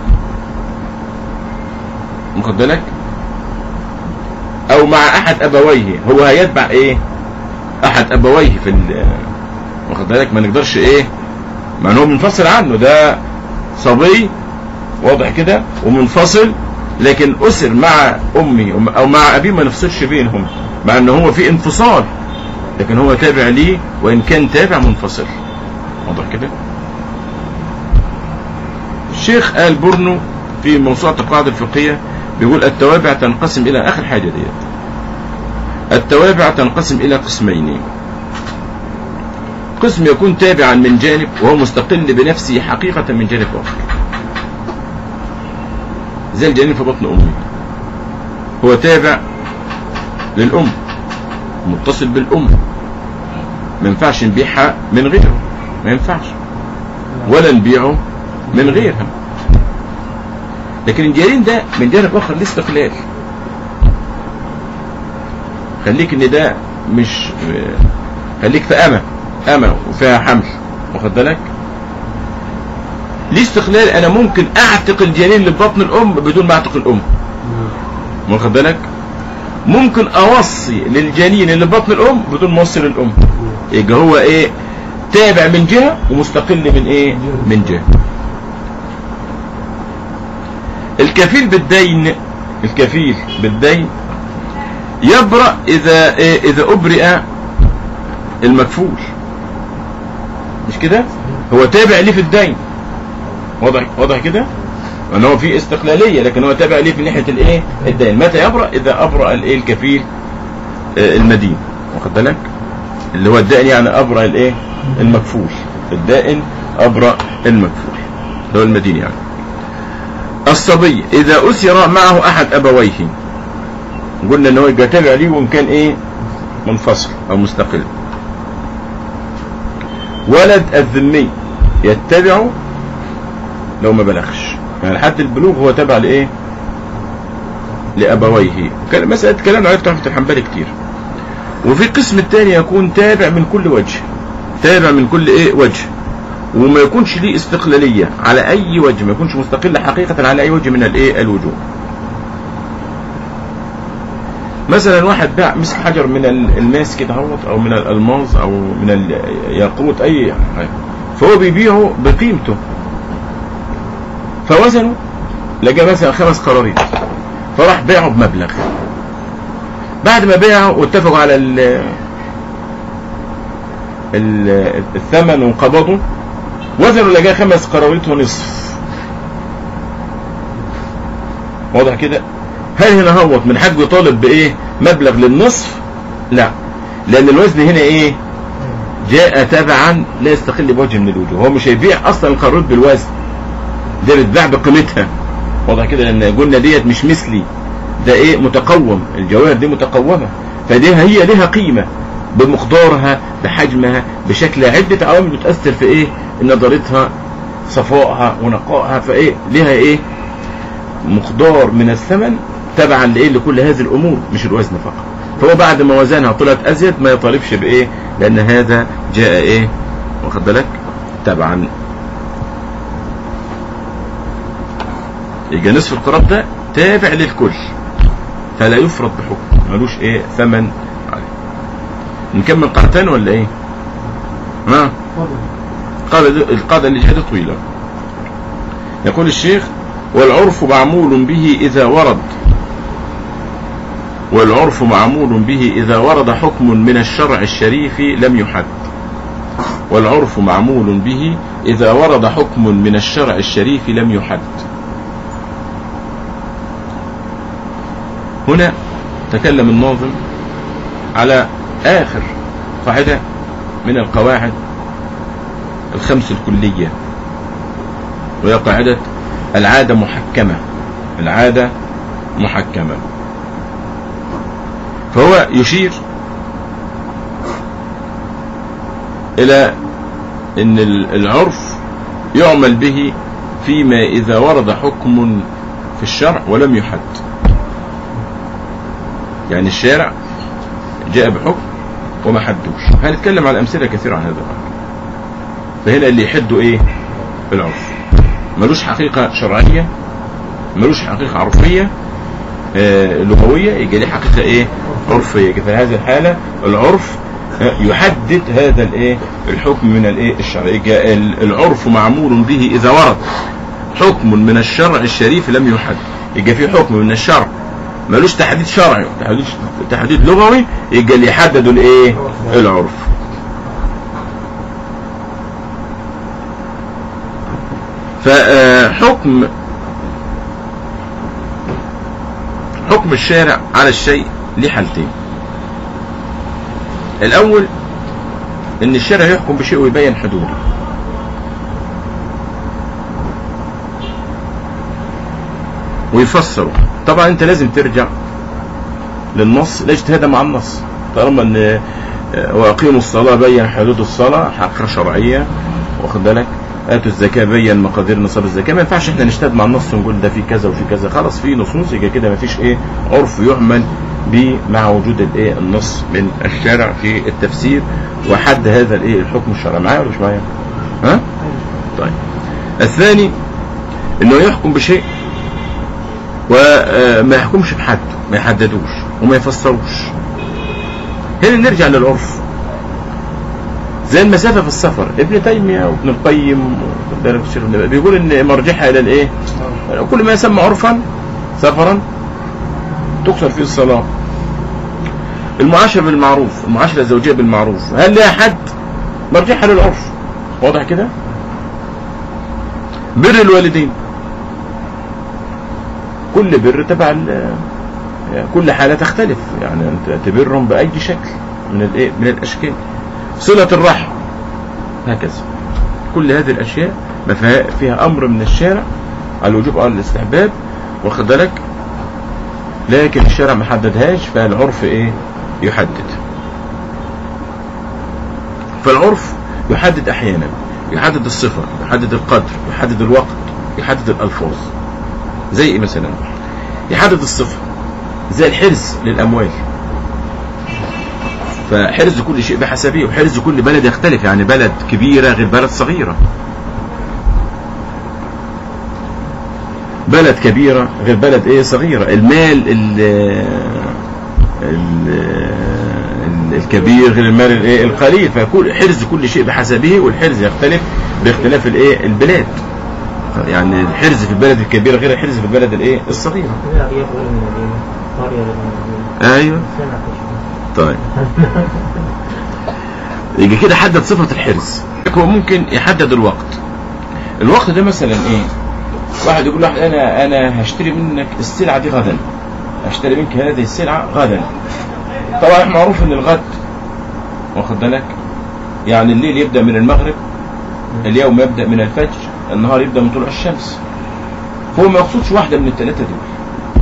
واخد بالك او مع احد ابويه هو هيتبع ايه احد ابويه في ال- واخد بالك ما نقدرش ايه مع ان هو منفصل عنه ده صبي واضح كده ومنفصل لكن اسر مع امي او مع ابيه ما نفصلش بينهم مع ان هو في انفصال لكن هو تابع ليه وان كان تابع منفصل واضح كده الشيخ آل برنو في موسوعة القاعدة الفقهية بيقول التوابع تنقسم إلى آخر حاجة ديت التوابع تنقسم إلى قسمين قسم يكون تابعا من جانب وهو مستقل بنفسه حقيقة من جانب آخر زي الجنين في بطن أمه هو تابع للأم متصل بالام ما ينفعش نبيعها من غيره ما ينفعش ولا نبيعه من غيرها لكن الجنين ده من جانب اخر ليه استقلال خليك ان ده مش خليك في امه امه وفيها حمل واخد بالك ليه استقلال انا ممكن اعتق الجنين اللي في بطن الام بدون ما اعتق الام واخد بالك ممكن اوصي للجنين اللي في بطن الام بدون ما اوصي للام يبقى هو ايه تابع من جهه ومستقل من ايه من جهه الكفيل بالدين الكفيل بالدين يبرأ إذا إيه إذا أبرئ المكفول مش كده هو تابع ليه في الدين واضح واضح كده ان هو في استقلاليه لكن هو تابع ليه في ناحيه الايه الدين متى يبرأ اذا ابرأ الايه الكفيل آه، المدين واخد بالك اللي هو الدائن يعني ابرأ الايه المكفول الدائن ابرأ المكفول اللي هو المدين يعني الصبي اذا اسر معه احد ابويه قلنا ان هو يبقى تابع ليه وان كان ايه منفصل او مستقل ولد الذمي يتبعه لو ما بلغش يعني لحد البلوغ هو تابع لايه لابويه كان مساله كلام عليه تحفه الحنبلي كتير وفي القسم الثاني يكون تابع من كل وجه تابع من كل ايه وجه وما يكونش ليه استقلاليه على اي وجه ما يكونش مستقل حقيقه على اي وجه من الايه الوجوه مثلا واحد باع مسك حجر من ال- الماس كده اهوت او من الالماظ او من الياقوت اي حاجه فهو بيبيعه بقيمته فوزنه لقى مثلا خمس قراريط فراح بيعه بمبلغ بعد ما بيعه واتفقوا على ال ال- الثمن وقبضه وزنوا لقاه خمس قراريط ونصف واضح كده هل هنا هوت من حقه يطالب بايه مبلغ للنصف لا لان الوزن هنا ايه جاء تبعا لا يستقل بوجه من الوجوه هو مش هيبيع اصلا القارورات بالوزن ده بتباع بقيمتها واضح كده لان قلنا ديت مش مثلي ده ايه متقوم الجواهر دي متقومه فدي هي لها قيمه بمقدارها بحجمها بشكل عده عوامل بتاثر في ايه نضارتها صفائها ونقائها فايه لها ايه مقدار من الثمن تبعا لايه لكل هذه الامور مش الوزن فقط فهو بعد ما وزنها طلعت ازيد ما يطالبش بايه لان هذا جاء ايه واخد بالك تبعا يبقى نصف القراب ده تابع للكل فلا يفرض بحكم ملوش ايه ثمن عليه نكمل قاعدتين ولا ايه ها
اتفضل
القاعدة القاعدة اللي جاية طويلة يقول الشيخ والعرف معمول به إذا ورد والعرف معمول به إذا ورد حكم من الشرع الشريف لم يحد والعرف معمول به إذا ورد حكم من الشرع الشريف لم يحد هنا تكلم الناظم على آخر قاعدة من القواعد الخمس الكلية وهي قاعدة العادة محكمة العادة محكمة فهو يشير إلى أن العرف يعمل به فيما إذا ورد حكم في الشرع ولم يحد يعني الشارع جاء بحكم وما حدوش هنتكلم على أمثلة كثيرة عن هذا الأمر فهنا اللي يحدوا ايه العرف ملوش حقيقة شرعية ملوش حقيقة عرفية آه لغوية يجي ليه حقيقة ايه عرفية في هذه الحالة العرف آه، يحدد هذا الايه الحكم من الايه الشرع يجي ال- العرف معمول به اذا ورد حكم من الشرع الشريف لم يحد يجي في حكم من الشرع ملوش تحديد شرعي تحديد تحديد لغوي يجي اللي يحددوا الايه العرف فحكم حكم الشارع على الشيء ليه حالتين الاول ان الشارع يحكم بشيء ويبين حدوده ويفسره طبعا انت لازم ترجع للنص لا اجتهاد مع النص طالما ان آه، واقيموا الصلاه بين حدود الصلاه حقيقه شرعيه واخد بالك اتوا الزكاه بين مقادير نصاب الزكاه ما ينفعش احنا نشتد مع النص ونقول ده في كذا وفي كذا خلاص في نصوص يبقى كده ما فيش ايه عرف يعمل به مع وجود الايه النص من الشارع في التفسير وحد هذا الايه الحكم الشرعي معايا ولا مش معايا؟ ها؟ طيب الثاني انه يحكم بشيء وما يحكمش بحد ما يحددوش وما يفسروش هنا نرجع للعرف زي المسافة في السفر ابن تيمية وابن القيم واخد بالك الشيخ ابن باز بيقول ان مرجعها الى الايه كل ما يسمى عرفا سفرا تقصر فيه الصلاة المعاشرة بالمعروف المعاشرة الزوجية بالمعروف هل لها حد مرجعها للعرف واضح كده بر الوالدين كل بر تبع ال- كل حالة تختلف يعني انت تبرهم بأي شكل من الايه من الاشكال صلة الرحم هكذا كل هذه الاشياء ما فيها, فيها امر من الشارع على الوجوب او الاستحباب واخد بالك لكن الشارع ما حددهاش فالعرف ايه يحدد فالعرف يحدد احيانا يحدد الصفة يحدد القدر يحدد الوقت يحدد الالفاظ زي ايه مثلا يحدد الصفة زي الحرز للاموال فحرز كل شيء بحسبه وحرز كل بلد يختلف يعني بلد كبيرة غير بلد صغيرة بلد كبيرة غير بلد ايه صغيرة المال ال ال الكبير غير المال الايه القليل فكل حرز كل شيء بحسبه والحرز يختلف باختلاف الايه البلاد يعني الحرز في البلد الكبيرة غير الحرز في البلد الايه الصغيرة
لا رياض غير المدينة قرية غير المدينة
ايوه
سمع تشبه
طيب يجي كده حدد صفة الحرز هو ممكن يحدد الوقت الوقت ده مثلا ايه واحد يقول واحد انا انا هشتري منك السلعة دي غدا هشتري منك هذه السلعة غدا طبعا معروف ان الغد واخد بالك يعني الليل يبدأ من المغرب اليوم يبدأ من الفجر النهار يبدأ من طلوع الشمس هو ما يقصدش واحدة من الثلاثة دول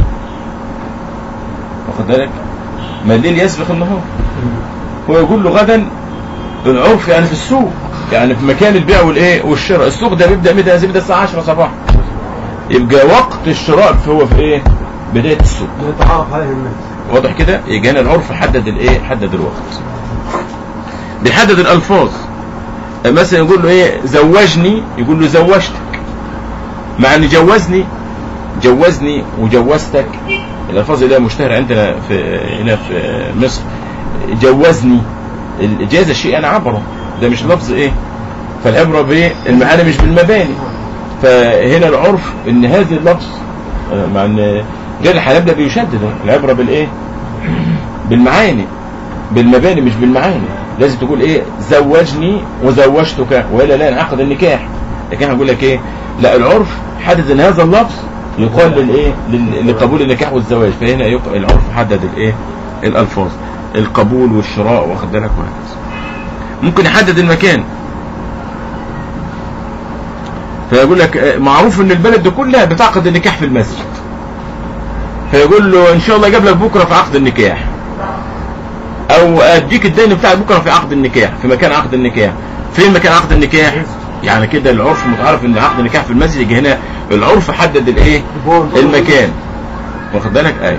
واخد بالك ما الليل يسبق النهار هو يقول له غدا العرف يعني في السوق يعني في مكان البيع والايه والشراء السوق ده بيبدا متى بيبدا الساعه 10 صباحا يبقى وقت الشراء هو في ايه بدايه السوق
يتعرف عليه الناس
واضح كده يجي هنا العرف حدد الايه حدد الوقت بيحدد الالفاظ مثلا يقول له ايه زوجني يقول له زوجتك مع ان جوزني جوزني وجوزتك الالفاظ اللي هي مشتهره عندنا في هنا في مصر جوزني الجاز شيء انا عبره ده مش لفظ ايه فالعبره بالمعاني مش بالمباني فهنا العرف ان هذا اللفظ آه، مع ان غير الحنابلة بيشدد العبره بالايه بالمعاني بالمباني مش بالمعاني لازم تقول ايه زوجني وزوجتك والا لا ينعقد النكاح لكن هنقول لك ايه لا العرف حدد ان هذا اللفظ يقال للايه لل- لقبول النكاح والزواج فهنا يق- العرف حدد الايه الالفاظ القبول والشراء واخد بالك وهكذا ممكن يحدد المكان فيقول لك آه، معروف ان البلد دي كلها بتعقد النكاح في المسجد فيقول له ان شاء الله جاب لك بكره في عقد النكاح او اديك الدين بتاعك بكره في عقد النكاح في مكان عقد النكاح فين مكان عقد النكاح يعني كده العرف متعرف ان عقد النكاح في المسجد يجي هنا العرف حدد الايه المكان واخد بالك ايوه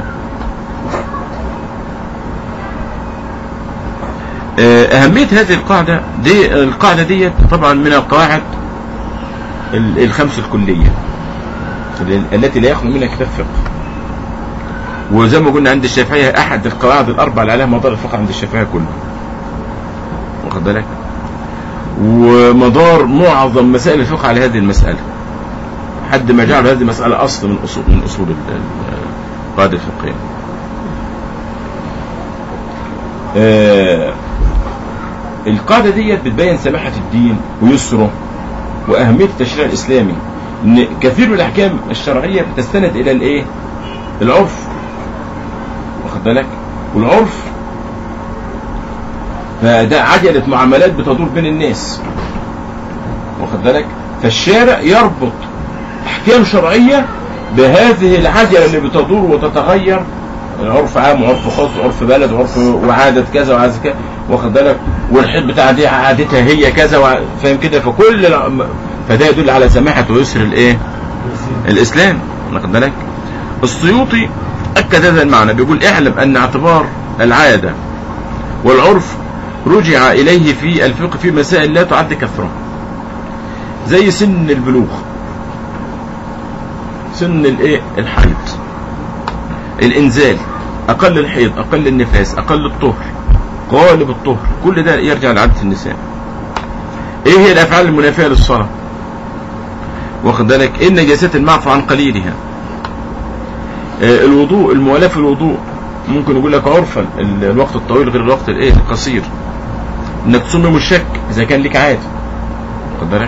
آه، أهمية هذه القاعدة دي القاعدة دي طبعا من القواعد ال- الخمس الكلية ال- التي لا يخلو منها كتاب فقه وزي ما قلنا عند الشافعية أحد القواعد الأربع اللي عليها مدار الفقه عند الشافعية كله واخد بالك ومدار معظم مسائل الفقه على هذه المسألة حد ما جعل هذه المسألة أصل من أصول من أصول ال- ال- القاعدة الفقهية آه، القاعدة ديت بتبين سماحة الدين ويسره وأهمية التشريع الإسلامي إن كثير من الأحكام الشرعية بتستند إلى الإيه؟ العرف واخد بالك؟ والعرف فده عجلة معاملات بتدور بين الناس واخد بالك؟ فالشارع يربط أحكام شرعية بهذه العجلة اللي بتدور وتتغير عرف عام وعرف خاص وعرف بلد وعرف وعادة كذا وعادة كذا واخد بالك والحيض بتاع دي عادتها هي كذا وع- فاهم كده فكل الع- فده يدل على سماحة ويسر الايه الاسلام واخد بالك السيوطي اكد هذا المعنى بيقول اعلم ان اعتبار العادة والعرف رجع اليه في الفقه في مسائل لا تعد كثرة زي سن البلوغ سن الايه الحيض الانزال اقل الحيض اقل النفاس اقل الطهر غالب الطهر كل ده يرجع لعادة النساء ايه هي الافعال المنافية للصلاة واخد بالك ايه النجاسات المعفى عن قليلها آه الوضوء الموالاة في الوضوء ممكن يقول لك عرفا ال- الوقت الطويل غير الوقت الايه القصير انك تصمم الشك اذا كان لك عادة واخد بالك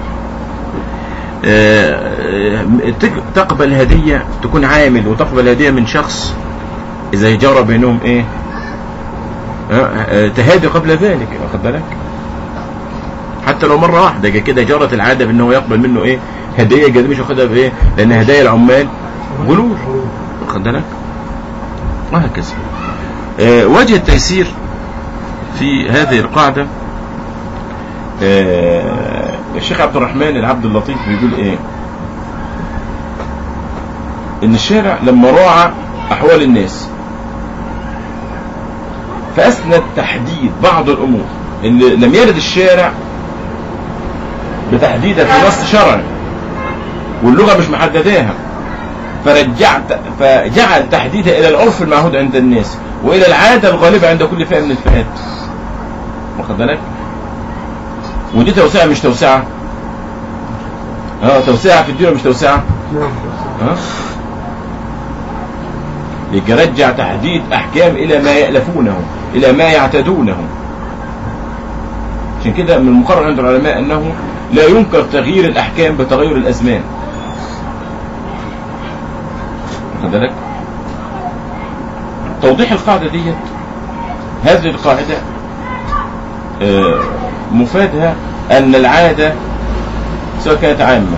آه، آه، تق- تقبل هدية تكون عامل وتقبل هدية من شخص إذا جرى بينهم إيه آه، آه، تهادي قبل ذلك واخد بالك حتى لو مرة واحدة جا كده جرت العادة بأنه يقبل منه إيه هدية جديدة مش واخدها بإيه لأن هدايا العمال غلول واخد بالك وهكذا آه، وجه التيسير في هذه القاعدة آه، الشيخ عبد الرحمن العبد اللطيف بيقول ايه ان الشارع لما راعى احوال الناس فاسند تحديد بعض الامور اللي لم يرد الشارع بتحديدها في نص شرعي واللغه مش محدداها فرجعت فجعل تحديدها الى العرف المعهود عند الناس والى العاده الغالبه عند كل فئه من الفئات واخد بالك ودي توسعه مش توسعه اه توسعه في الدين ولا مش توسعه ها يجي رجع تحديد احكام الى ما يالفونه الى ما يعتدونه عشان كده من المقرر عند العلماء انه لا ينكر تغيير الاحكام بتغير الازمان واخد بالك توضيح القاعده ديت هذه القاعده آه، مفادها ان العاده سواء كانت عامه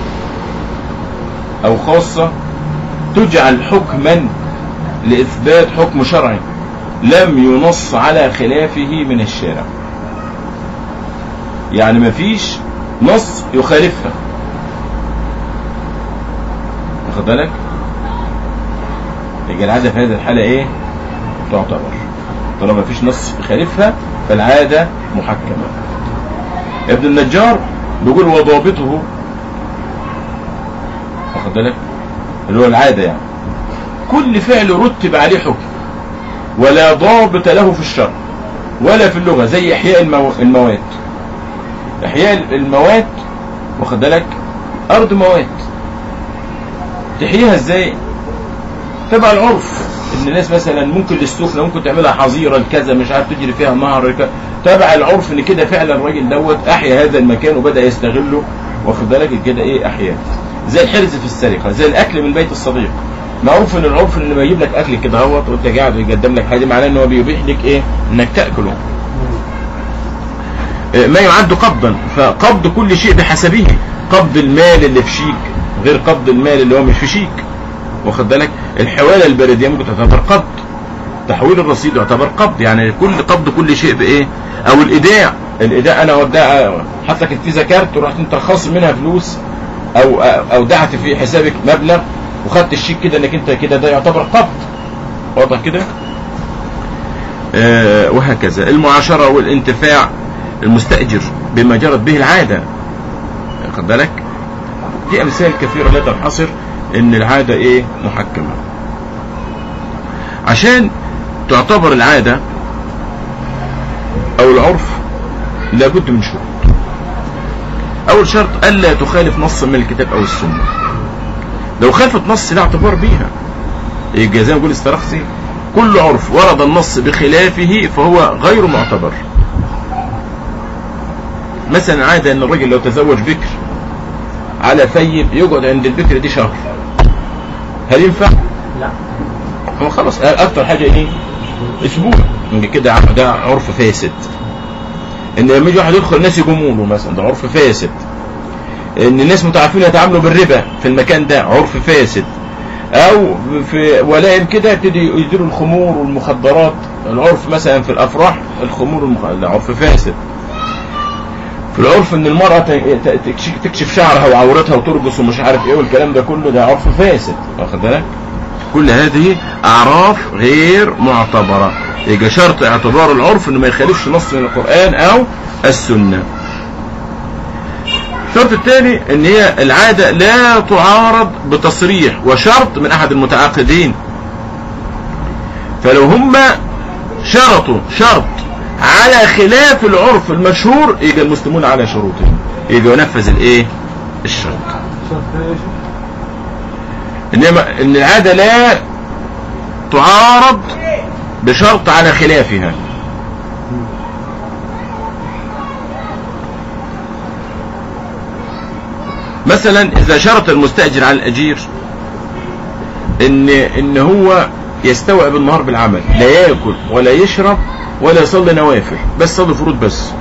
او خاصه تجعل حكما لاثبات حكم شرعي لم ينص على خلافه من الشارع يعني مفيش نص يخالفها واخد بالك يبقى العاده في هذه الحاله ايه تعتبر طالما مفيش نص يخالفها فالعاده محكمه ابن النجار بيقول وضابطه واخد بالك اللي هو العاده يعني كل فعل رتب عليه حكم ولا ضابط له في الشرع ولا في اللغه زي احياء المو... المواد احياء المواد واخد بالك ارض مواد تحييها ازاي تبع العرف ان الناس مثلا ممكن للسفلى ممكن تعملها حظيره لكذا مش عارف تجري فيها نهر ك- تبع العرف ان كده فعلا الراجل دوت احيا هذا المكان وبدا يستغله واخد بالك كده ايه احياء زي الحرز في السرقه زي الاكل من بيت الصديق معروف ان العرف ان لما يجيب لك اكل كده اهوت وانت قاعد ويقدم لك حاجه معناه ان هو بيبيح لك ايه انك تاكله آه، ما يعد قبضا فقبض كل شيء بحسبه قبض المال اللي في شيك غير قبض المال اللي هو مش في شيك واخد بالك الحواله البلديه ممكن تعتبر قبض تحويل الرصيد يعتبر قبض يعني كل قبض كل شيء بايه او الايداع الايداع انا ودع حتى كانت في زكاه ورحت انت خاصم منها فلوس او او دعت في حسابك مبلغ وخدت الشيك كده انك انت كده ده يعتبر قبض واضح كده آه وهكذا المعاشره والانتفاع المستاجر بما جرت به العاده واخد بالك دي امثال كثيره لا تنحصر ان العاده ايه محكمه عشان تعتبر العاده او العرف لابد من شروط اول شرط الا تخالف نص من الكتاب او السنه لو خالفت نص لا اعتبار بيها يبقى زي ما بيقول السرخسي كل عرف ورد النص بخلافه فهو غير معتبر مثلا عادة ان الراجل لو تزوج بكر على ثيب يقعد عند البكر دي شهر هل ينفع؟
لا
هو خلاص اكتر حاجة ايه اسبوع ان كده ع- ده عرف فاسد ان لما يجي واحد يدخل الناس يقوموا له مثلا ده عرف فاسد ان الناس متعافين يتعاملوا بالربا في المكان ده عرف فاسد او في ولائم كده يبتدي يديروا الخمور والمخدرات العرف مثلا في الافراح الخمور والمخ... العرف فاسد في العرف ان المرأة ت- ت- تكشف- تكشف شعرها وعورتها وترقص ومش عارف ايه والكلام ده كله ده عرف فاسد واخد بالك كل هذه اعراف غير معتبرة يبقى شرط اعتبار العرف انه ما يخالفش نص من القرآن او السنة الشرط الثاني ان هي العادة لا تعارض بتصريح وشرط من احد المتعاقدين فلو هم شرطوا شرط على خلاف العرف المشهور يبقى المسلمون على شروطهم يبقى ينفذ الايه الشرط
شرط ايش؟
انما ان العادة لا تعارض بشرط على خلافها مثلا اذا شرط المستأجر على الاجير ان ان هو يستوعب النهار بالعمل لا ياكل ولا يشرب ولا يصلي نوافل بس صلي فروض بس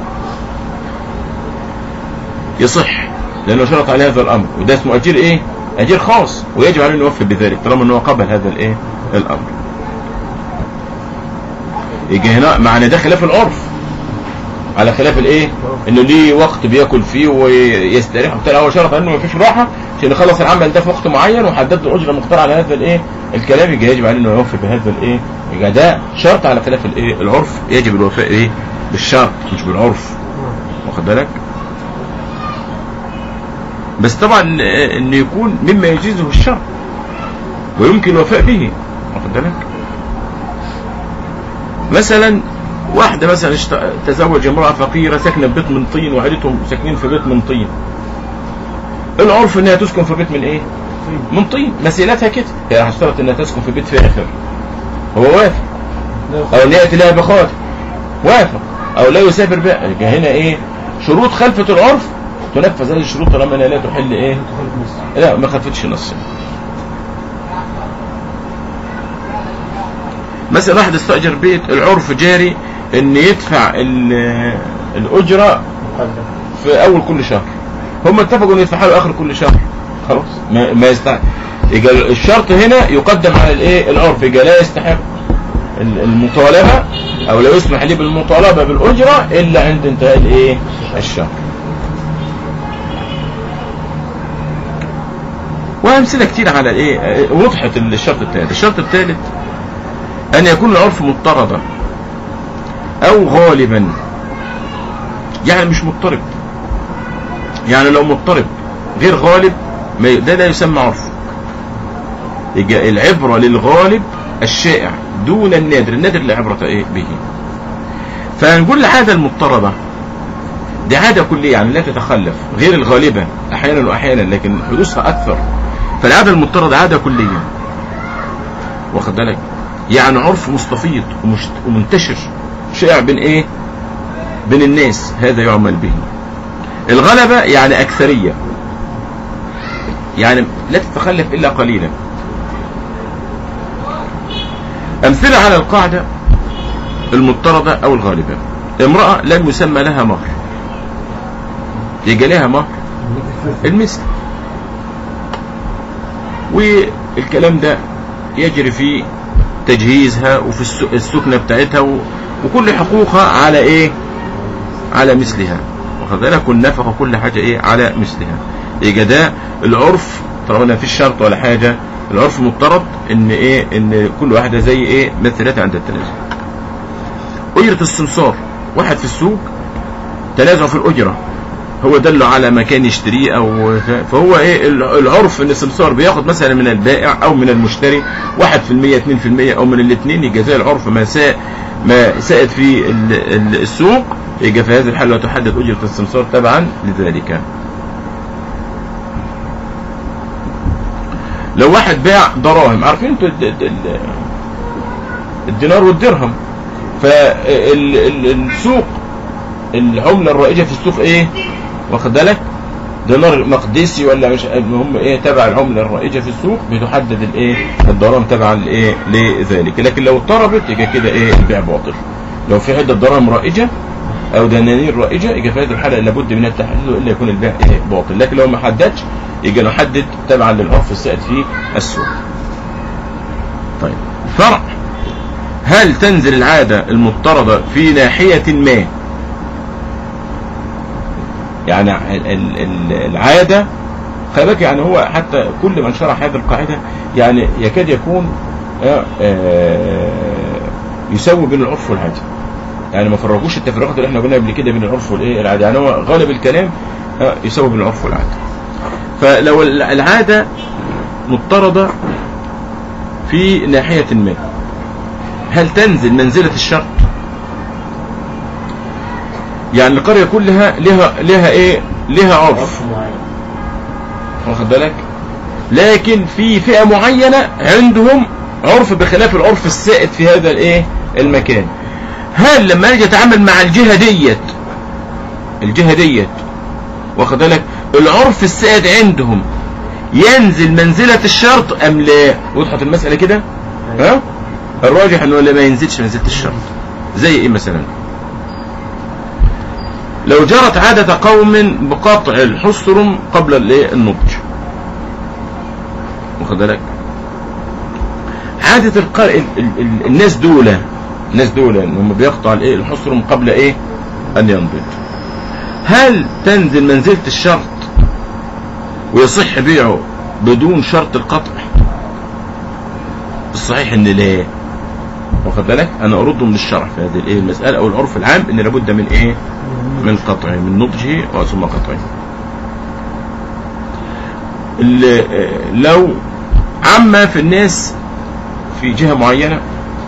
يصح لانه شرط عليه هذا الامر وده اسمه اجير ايه اجير خاص ويجب عليه انه يوفي بذلك طالما انه قبل هذا الايه الامر يجي هنا معنى ده خلاف العرف على خلاف الايه انه ليه وقت بياكل فيه ويستريح وبتاع هو شرط انه مفيش راحه عشان يخلص العمل ده في وقت معين وحدد له اجره مختار على هذا الايه الكلام يجي يجب عليه انه يوفي بهذا الايه يبقى ده شرط على خلاف الايه العرف يجب الوفاء ايه بالشرط مش بالعرف واخد بالك بس طبعا آه، انه يكون مما يجيزه الشرع ويمكن الوفاء به واخد بالك مثلا واحدة مثلا اشت- تزوج امرأة فقيرة ساكنة في بيت من طين وعيلتهم ساكنين في بيت من طين العرف انها تسكن في بيت من ايه من طين مسيلتها كده هي هتشترط انها تسكن في بيت فاخر هو وافق
لا
او ان ياتي لها بخاتم وافق او لا يسافر بها يبقى هنا ايه شروط خلفة العرف تنفذ هذه الشروط طالما انها لا تحل ايه
يدخل في نص
لا ما خفتش نص مثلا واحد استأجر بيت العرف جاري ان يدفع ال- الأجرة
مقدم
في أول كل شهر هم اتفقوا ان يدفعوا له آخر كل شهر خلاص ما, ما يستحق يبقى الشرط هنا يقدم على الايه العرف يبقى لا يستحق ال- المطالبة او لا يسمح لي بالمطالبة بالأجرة الا عند انتهاء الايه الشهر وامثله كتير على الايه آه، وضحت الشرط الثالث الشرط الثالث ان يكون العرف مضطردا او غالبا يعني مش مضطرب يعني لو مضطرب غير غالب ما ي- ده لا يسمى عرف يبقى العبرة للغالب الشائع دون النادر النادر لا عبرة ايه به فنقول العادة المضطربة دي عادة كلية يعني لا تتخلف غير الغالبة أحيانا وأحيانا لكن حدوثها أكثر فالعادة المضطردة عادة كلية واخد بالك يعني عرف مستفيض ومشت... ومنتشر شائع بين ايه بين الناس هذا يعمل به الغلبة يعني أكثرية يعني لا تتخلف إلا قليلا أمثلة على القاعدة المضطردة أو الغالبة امرأة لم يسمى لها مهر يجي لها مهر المثل والكلام ده يجري في تجهيزها وفي الس- السكنة بتاعتها و- وكل حقوقها على ايه على مثلها واخد بالك والنفقة كل حاجة ايه على مثلها يبقى ده العرف طالما ما فيش شرط ولا حاجة العرف مضطرد ان ايه ان كل واحدة زي ايه مثلتها عند التنازل أجرة السمسار واحد في السوق تنازع في الأجرة هو دله على مكان يشتريه او فهو ايه العرف ان السمسار بياخد مثلا من البائع او من المشتري 1% 2% او من الاثنين يبقى زي العرف ما ساء ما ساءت في ال- ال- السوق يبقى في هذه الحاله تحدد اجره السمسار تبعا لذلك لو واحد باع دراهم عارفين انتوا الد- الد- ال- الدينار والدرهم فالسوق العملة الرائجة في السوق ايه واخد بالك دينار مقدسي ولا مش المهم ايه تبع العملة الرائجة في السوق بتحدد الايه الدراهم تبعا لايه لذلك لكن لو اضطربت يبقى كده ايه البيع باطل لو في عدة دراهم رائجة او دنانير رائجة يبقى في هذه الحالة لابد من التحديد الا يكون البيع ايه باطل لكن لو ما حددش يبقى نحدد تبعا للعرف السائد في السوق طيب فرع هل تنزل العادة المضطردة في ناحية ما يعني ال- ال- ال- العادة خلي بالك يعني هو حتى كل من شرح هذه القاعدة يعني يكاد يكون آه، آه، يسوي بين العرف والعادة يعني ما فرقوش التفرقات اللي احنا قلنا قبل كده بين العرف والايه العادة يعني هو غالب الكلام آه، يسوي بين العرف والعادة فلو ال- العادة مضطردة في ناحية ما هل تنزل منزلة الشرط يعني القرية كلها لها لها ايه لها عرف
عرف معين
واخد بالك لكن في فئة معينة عندهم عرف بخلاف العرف السائد في هذا الايه المكان هل لما اجي اتعامل مع الجهة ديت الجهة ديت واخد بالك العرف السائد عندهم ينزل منزلة الشرط ام لا وضحت المسألة كده ها الراجح انه لا ما ينزلش منزلة الشرط زي ايه مثلا لو جرت عادة قوم بقطع الحصرم قبل الايه النضج واخد بالك عادة الق... ال... ال... ال... الناس دول الناس دول ان هم بيقطع الايه الحصرم قبل ايه ان ينضج هل تنزل منزلة الشرط ويصح بيعه بدون شرط القطع الصحيح ان لا واخد بالك انا ارده من الشرع في هذه الايه المساله او العرف العام ان لابد من ايه من قطعه من نضجه ثم قطعه ال- آه، لو عم في الناس في جهة معينة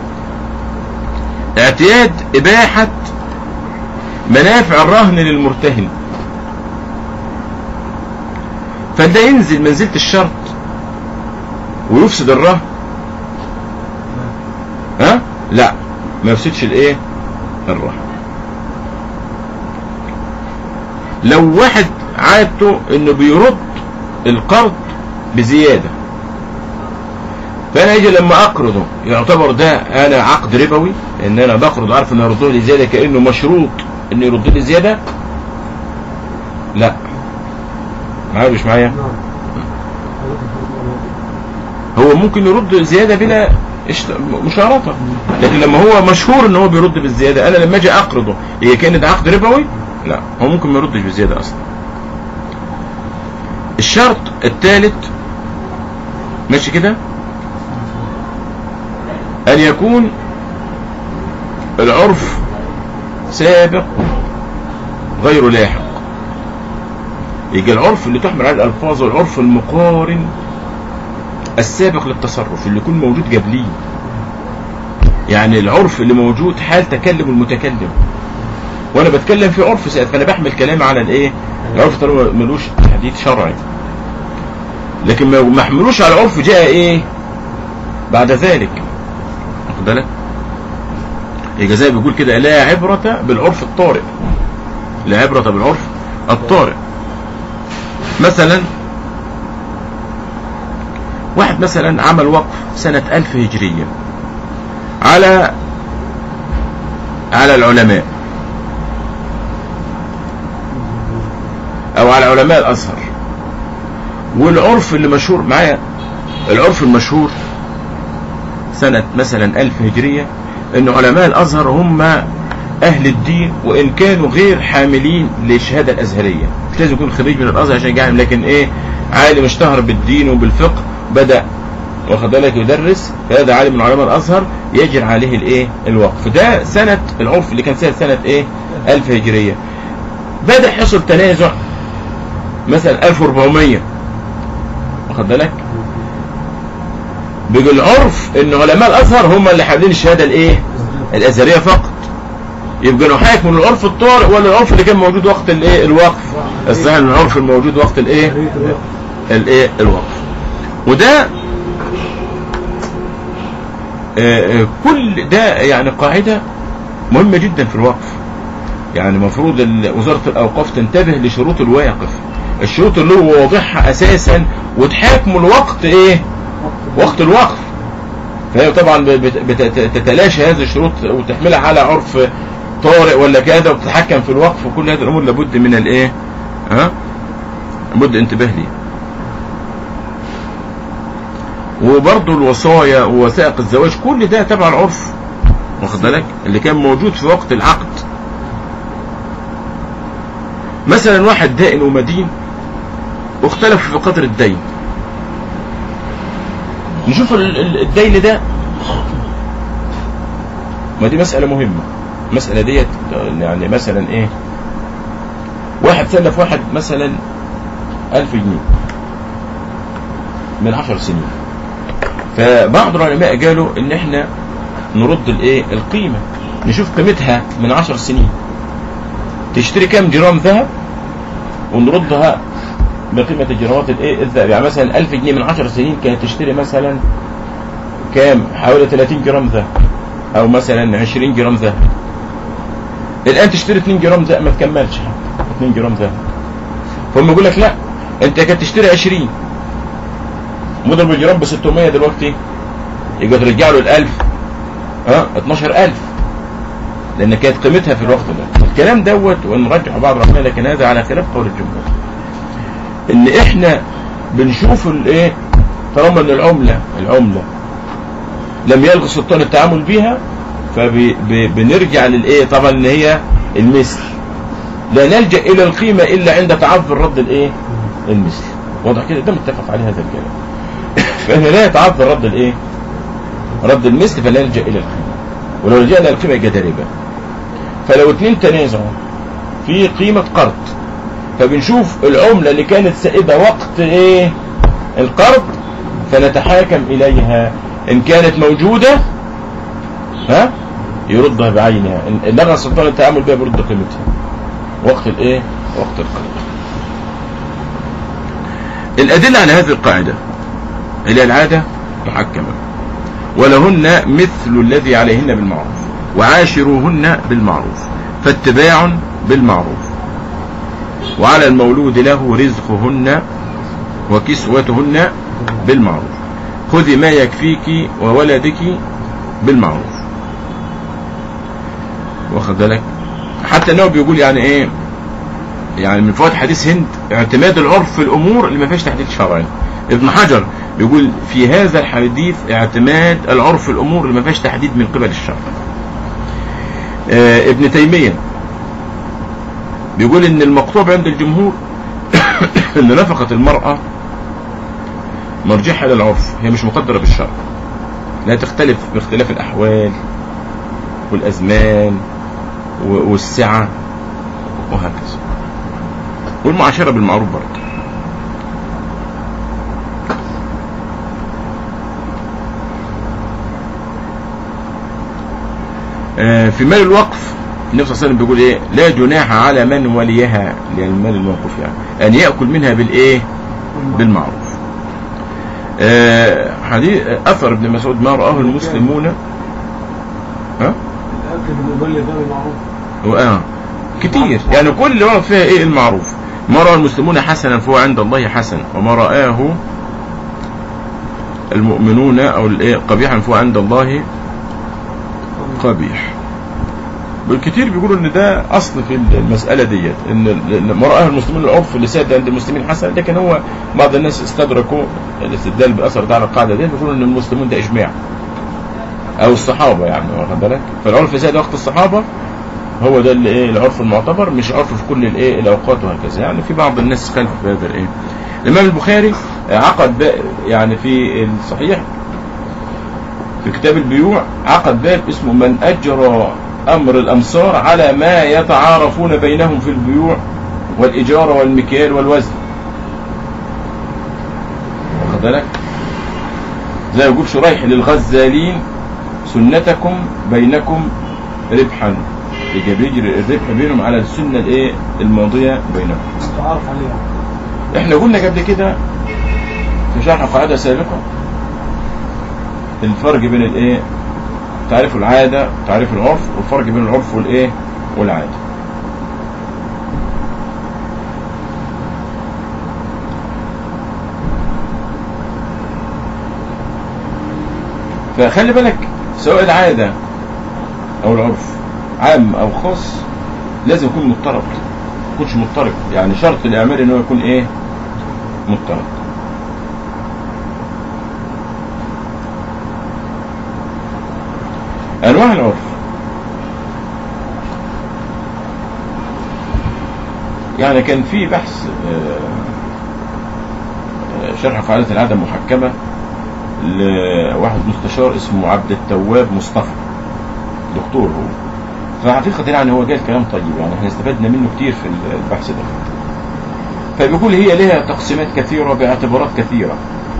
اعتياد إباحة منافع الرهن للمرتهن فده ينزل منزلة الشرط ويفسد الرهن ها لا ما يفسدش الايه الرهن لو واحد عادته انه بيرد القرض بزيادة فانا اجي لما اقرضه يعتبر ده انا عقد ربوي ان انا بقرض عارف ان يرده لي زيادة كانه مشروط انه يرد لي زيادة لا معايا مش معايا
نعم
هو ممكن يرد زيادة بلا اشت- مشارطة لكن لما هو مشهور ان هو بيرد بالزيادة انا لما اجي اقرضه هي كان ده عقد ربوي لا هو ممكن ما يردش بالزيادة اصلا الشرط الثالث ماشي كده ان يكون العرف سابق غير لاحق يجي العرف اللي تحمل عليه الالفاظ والعرف المقارن السابق للتصرف اللي يكون موجود قبليه يعني العرف اللي موجود حال تكلم المتكلم وانا بتكلم في عرف سائد فانا بحمل كلام على الايه العرف طالما ملوش تحديد شرعي لكن ما ما احملوش على العرف جاء ايه بعد ذلك واخد بالك يبقى زي بيقول كده لا عبرة بالعرف الطارئ لا عبرة بالعرف الطارئ مثلا واحد مثلا عمل وقف سنة ألف هجرية على على العلماء أو على علماء الأزهر والعرف اللي مشهور معايا العرف المشهور سنة مثلا ألف هجرية أن علماء الأزهر هم أهل الدين وإن كانوا غير حاملين للشهادة الأزهرية مش لازم يكون خريج من الأزهر عشان يجعل لكن إيه عالم اشتهر بالدين وبالفقه بدأ واخد بالك يدرس فهذا عالم من علماء الازهر يجري عليه الايه الوقف ده سنه العرف اللي كان سنه سنه ايه 1000 هجريه بدا يحصل تنازع مثلا 1400 واخد بالك بيجي العرف ان علماء الازهر هم اللي حاملين الشهاده الايه الازهريه فقط يبقى نحاكم من العرف الطارئ ولا العرف اللي كان موجود وقت الايه الوقف الصحيح ان العرف الموجود وقت الايه الايه الوقف وده آه، آه، كل ده يعني قاعدة مهمة جدا في الوقف يعني المفروض ال- وزارة الأوقاف تنتبه لشروط الواقف الشروط اللي هو واضحها أساسا وتحاكم الوقت إيه وقت الوقف فهي طبعا بت- بت- بتتلاشى هذه الشروط وتحملها على عرف طارئ ولا كذا وتتحكم في الوقف وكل هذه الأمور لابد من الإيه ها لابد انتباه ليه وبرضه الوصايا ووثائق الزواج كل ده تبع العرف واخد بالك اللي كان موجود في وقت العقد مثلا واحد دائن ومدين واختلفوا في قدر الدين نشوف ال- ال- الدين ده ما دي مسألة مهمة المسألة ديت يعني مثلا ايه واحد سلف واحد مثلا ألف جنيه من عشر سنين فبعض العلماء قالوا ان احنا نرد الايه القيمة نشوف قيمتها من عشر سنين تشتري كام جرام ذهب ونردها بقيمة الجرامات الايه الذهب يعني مثلا 1000 جنيه من 10 سنين كانت تشتري مثلا كام حوالي 30 جرام ذهب او مثلا 20 جرام ذهب الان تشتري 2 جرام ذهب ما تكملش 2 جرام ذهب فهم يقول لك لا انت كانت تشتري 20 مضرب الجرام ب 600 دلوقتي يبقى ترجع له ال 1000 ها 12000 لان كانت قيمتها في الوقت ده الكلام دوت ونرجح بعض العلماء لكن هذا على خلاف قول الجمهور ان احنا بنشوف الايه طالما ان العمله العمله لم يلغي السلطان التعامل بها فبنرجع للايه طبعا ان هي المثل لا نلجا الى القيمه الا عند تعذر رد الايه المثل واضح كده ده متفق عليه هذا الكلام فهنا لا يتعذر رد الايه رد المثل فلا نلجا الى القيمه ولو لجأنا القيمه يبقى ده ربا فلو اتنين تنازعوا في قيمه قرض فبنشوف العملة اللي كانت سائدة وقت ايه القرض فنتحاكم اليها ان كانت موجودة ها يردها بعينها ان لغى سلطان التعامل بها برد قيمتها وقت الايه وقت القرض الادلة على هذه القاعدة اللي هي العادة محكمة ولهن مثل الذي عليهن بالمعروف وعاشروهن بالمعروف فاتباع بالمعروف وعلى المولود له رزقهن وكسوتهن بالمعروف خذي ما يكفيك وولدك بالمعروف واخد بالك حتى انه بيقول يعني ايه يعني من فوائد حديث هند اعتماد العرف في الامور اللي ما فيهاش تحديد شرعي ابن حجر بيقول في هذا الحديث اعتماد العرف في الامور اللي ما فيهاش تحديد من قبل الشرع آه ابن تيميه بيقول ان المقطوع عند الجمهور ان نفقة المرأة مرجعها للعرف هي مش مقدرة بالشرع لا تختلف باختلاف الأحوال والأزمان و- والسعة وهكذا والمعاشرة بالمعروف برضه آه، في مال الوقف النبي صلى الله عليه وسلم بيقول ايه لا جناح على من وليها للمال الموقوف يعني ان ياكل منها بالايه بالمعروف آه حديث اثر ابن مسعود ما راه المسلمون ها
الاكل بالمبلغ ده بالمعروف
وآه كتير يعني كل اللي ورد فيها ايه المعروف ما راى المسلمون حسنا فهو عند الله حسن وما رآه المؤمنون او الايه قبيحا فهو عند الله قبيح بالكثير بيقولوا ان ده اصل في المساله ديت ان ال- ما رآه المسلمون العرف اللي ساد عند المسلمين حسن لكن هو بعض الناس استدركوا الاستدلال باثر ده على القاعده ديت بيقولوا ان المسلمون ده اجماع او الصحابه يعني واخد بالك فالعرف ساد وقت الصحابه هو ده اللي ايه العرف المعتبر مش عرف في كل الايه الاوقات وهكذا يعني في بعض الناس خلفوا في هذا الايه الامام البخاري عقد باب يعني في الصحيح في كتاب البيوع عقد باب اسمه من اجرى امر الامصار على ما يتعارفون بينهم في البيوع والاجاره والمكيال والوزن واخد بالك زي يقول شريح للغزالين سنتكم بينكم ربحا يجي بيجري الربح بينهم على السنه الايه الماضيه بينهم
تعرف عليها
احنا قلنا قبل كده في شرح قاعده سابقه الفرق بين الايه تعريف العاده تعريف العرف والفرق بين العرف والايه والعاده فخلي بالك سواء العاده او العرف عام او خاص لازم يكون مضطرب ما يكونش مضطرب يعني شرط الاعمال ان هو يكون ايه مضطرب انواع العرف يعني كان في بحث آه، آه، شرح قاعدة العادة المحكمة لواحد مستشار اسمه عبد التواب مصطفى دكتور هو فحقيقة يعني هو جاي الكلام طيب يعني احنا استفدنا منه كتير في البحث ده فبيقول هي لها تقسيمات كثيرة باعتبارات كثيرة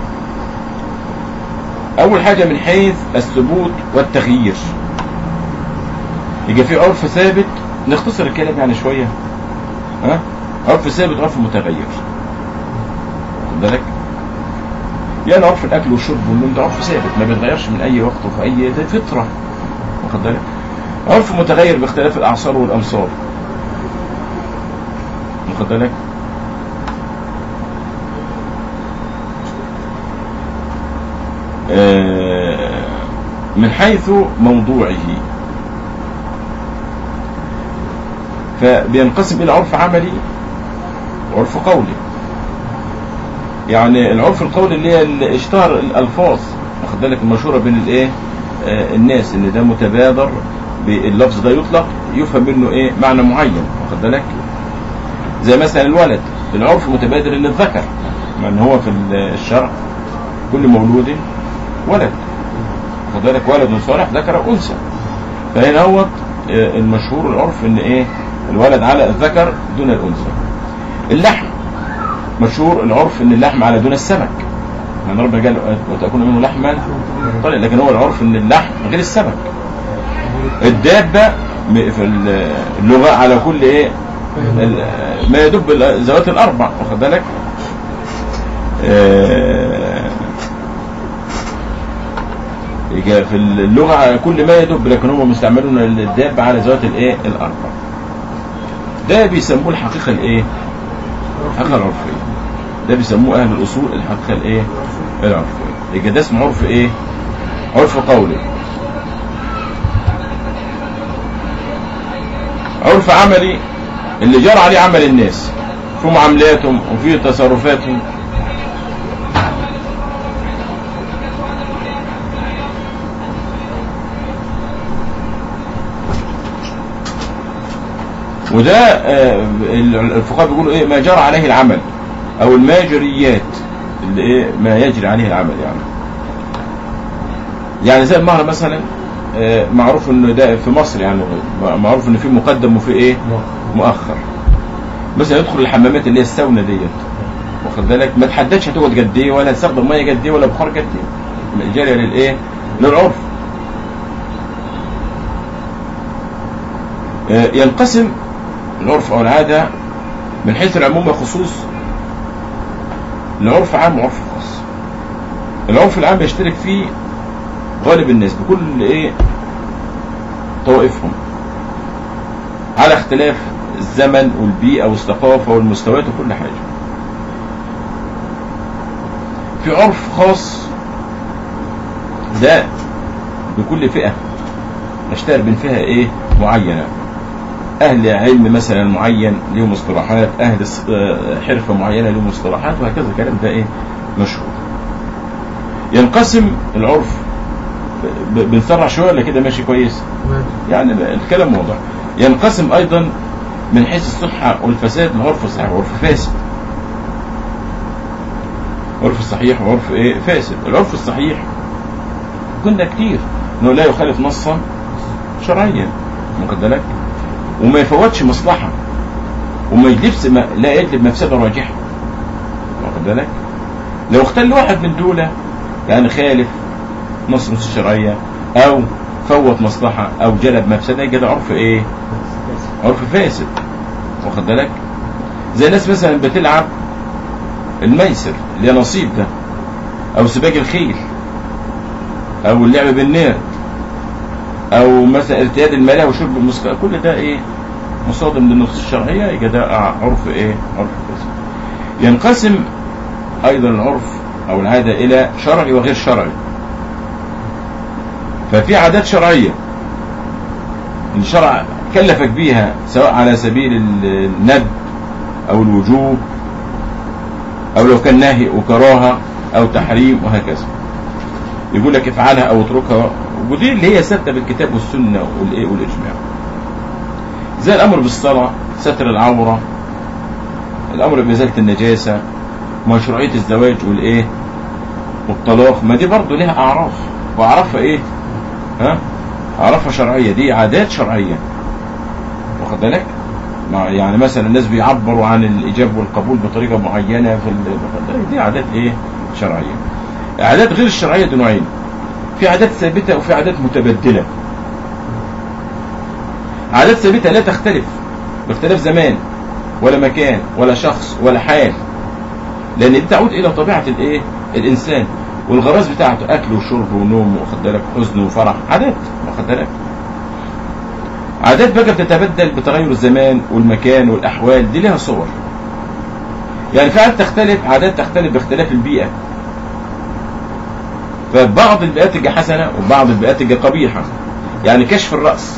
أول حاجة من حيث الثبوت والتغيير يبقى في عرف ثابت نختصر الكلام يعني شوية ها عرف ثابت عرف متغير واخد بالك يعني عرف الأكل والشرب والنوم ده عرف ثابت ما بيتغيرش من أي وقت وفي أي ده فطرة واخد بالك عرف متغير باختلاف الأعصار والأمصار واخد بالك آه، من حيث موضوعه فبينقسم إلى عرف عملي وعرف قولي يعني العرف القولي اللي هي اللي اشتهر الألفاظ واخد بالك المشهورة بين الايه آه، الناس ان ده متبادر باللفظ ده يطلق يفهم منه ايه معنى معين واخد بالك زي مثلا الولد العرف متبادر ان الذكر من هو في الشرع كل مولود ولد واخد بالك ولد صالح ذكر أو انثى فهنا هو آه، المشهور العرف ان ايه الولد على الذكر دون الانثى اللحم مشهور العرف ان اللحم على دون السمك يعني ربنا قال وتأكل منه لحما طيب لكن هو العرف ان اللحم غير السمك الدابة م- في اللغة على كل ايه ال- ما يدب الذوات الاربع واخد بالك آه، يجي في اللغة على كل ما يدب لكن هم مستعملون الدابة على ذوات الايه الاربع ده بيسموه الحقيقة الايه الحقيقة العرفية ده بيسموه اهل الاصول الحقيقة الايه العرفية يبقى ده اسمه عرف ايه عرف قولي عرف عملي اللي جرى عليه عمل الناس في معاملاتهم وفي تصرفاتهم وده آه، الفقهاء بيقولوا ايه ما جرى عليه العمل او الماجريات اللي ايه ما يجري عليه العمل يعني يعني زي المهر مثلا آه، معروف انه ده في مصر يعني معروف ان في مقدم وفي ايه مؤخر مثلا يدخل الحمامات اللي هي الساونا ديت واخد بالك ما تحددش هتقعد قد ايه ولا هتستخدم ميه قد ايه ولا بخار قد ايه جاريه للايه للعرف آه، ينقسم العرف او العاده من حيث العموم والخصوص لعرف عام وعرف خاص العرف العام يشترك فيه غالب الناس بكل ايه طوائفهم على اختلاف الزمن والبيئة والثقافة والمستويات وكل حاجة في عرف خاص ده بكل فئة نشتهر بين فئة ايه معينة اهل علم مثلا معين لهم اصطلاحات اهل الس- آه، حرفة معينة لهم اصطلاحات وهكذا الكلام ده ايه مشهور ينقسم العرف ب- ب- بنسرع شوية ولا كده ماشي كويس يعني الكلام واضح ينقسم ايضا من حيث الصحة والفساد لعرف صحيح وعرف فاسد عرف الصحيح وعرف ايه فاسد العرف الصحيح قلنا كتير انه لا يخالف نصا شرعيا واخد بالك وما يفوتش مصلحة وما يجلبش ما لا يجلب مفسدة راجحة واخد بالك لو اختل واحد من دول يعني خالف نص نص الشرعية او فوت مصلحة او جلب مفسدة يبقى ده عرف ايه عرف فاسد واخد بالك زي ناس مثلا بتلعب الميسر اللي هي نصيب ده او سباق الخيل او اللعب بالنار او مثلا ارتياد الملاهي وشرب المسكر كل ده ايه مصادم للنصوص الشرعيه يبقى ده عرف ايه عرف فاسد ينقسم ايضا العرف او العاده الى شرعي وغير شرعي ففي عادات شرعيه الشرع كلفك بيها سواء على سبيل ال- الندب او الوجوب او لو كان نهي وكراهه او تحريم وهكذا يقول لك افعلها او اتركها ودي اللي هي ثابته بالكتاب والسنه والايه والاجماع زي الامر بالصلاه ستر العوره الامر بازاله النجاسه مشروعيه الزواج والايه والطلاق ما دي برضه لها اعراف واعرافها ايه ها اعرافها شرعيه دي عادات شرعيه واخد بالك مع- يعني مثلا الناس بيعبروا عن الايجاب والقبول بطريقه معينه في ال- واخد بالك؟ دي عادات ايه شرعيه عادات غير الشرعيه دي نوعين في عادات ثابته وفي عادات متبدله عادات ثابته لا تختلف باختلاف زمان ولا مكان ولا شخص ولا حال لان دي تعود الى طبيعه الايه الانسان والغراز بتاعته اكل وشرب ونوم واخد بالك حزن وفرح عادات واخد بالك عادات بقى بتتبدل بتغير الزمان والمكان والاحوال دي لها صور يعني في عادات تختلف عادات تختلف باختلاف البيئه فبعض البيئات تبقى حسنه وبعض البيئات تبقى قبيحه يعني كشف الراس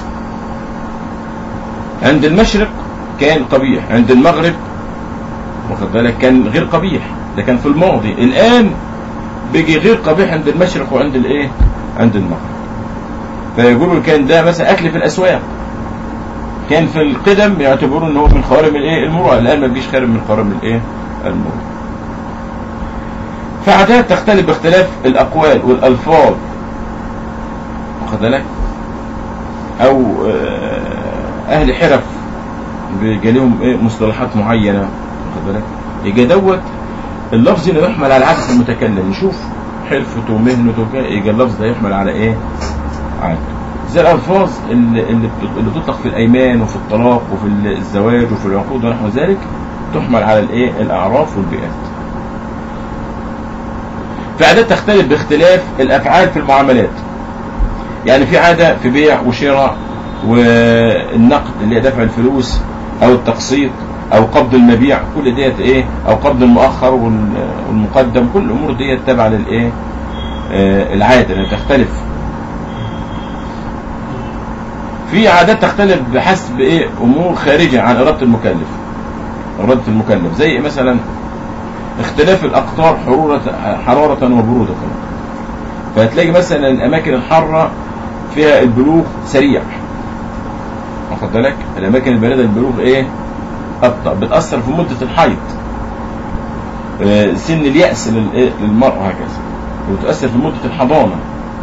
عند المشرق كان قبيح عند المغرب واخد بالك كان غير قبيح ده كان في الماضي الان بيجي غير قبيح عند المشرق وعند الايه عند المغرب فيقولوا كان ده مثلا اكل في الاسواق كان في القدم يعتبروا ان هو من خوارم الايه المروءه الان ما بيجيش خارج من خوارم الايه المروءه فعادات تختلف باختلاف الاقوال والالفاظ واخد بالك او آه، اهل حرف بيجي لهم ايه مصطلحات معينه واخد بالك يجي دوت اللفظ اللي يحمل على عادة المتكلم نشوف حرفته ومهنته وكده يجي اللفظ ده يحمل على ايه عادته زي الالفاظ اللي, اللي بت- اللي تطلق في الايمان وفي الطلاق وفي الزواج وفي العقود ونحو ذلك تحمل على الايه الاعراف والبيئات في عادات تختلف باختلاف الافعال في المعاملات يعني في عاده في بيع وشراء والنقد اللي هي دفع الفلوس او التقسيط او قبض المبيع كل ديت ايه او قبض المؤخر وال- والمقدم كل الامور ديت تابعه للايه آه، العاده اللي تختلف في عادات تختلف بحسب ايه امور خارجه عن اراده المكلف اراده المكلف زي مثلا اختلاف الاقطار حرورة حرارة وبرودة فهتلاقي مثلا الاماكن الحارة فيها البلوغ سريع واخد بالك الاماكن البارده البلوغ ايه ابطا بتاثر في مده الحيض آه، سن الياس للإيه؟ للمراه هكذا وتؤثر في مده الحضانه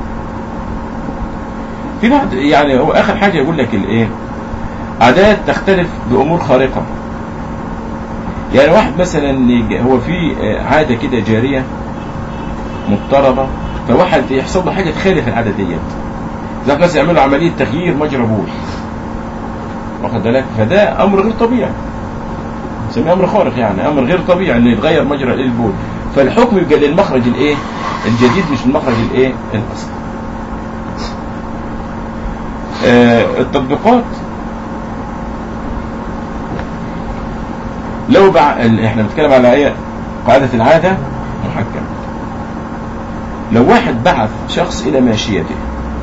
في بعض يعني هو اخر حاجه يقول لك الايه عادات تختلف بامور خارقه يعني واحد مثلا يجي- هو في آه، عاده كده جاريه مضطربه فواحد يحصل له حاجه تخالف العاده ديت زي مثلا يعملوا عمليه تغيير مجرى بول واخد بالك فده امر غير طبيعي نسميه امر خارق يعني امر غير طبيعي انه يتغير مجرى الايه البول فالحكم يبقى للمخرج الايه الجديد مش المخرج الايه الاصلي آه التطبيقات لو بع... ال- احنا بنتكلم على ايه قاعده العاده محكمه لو واحد بعث شخص الى ماشيته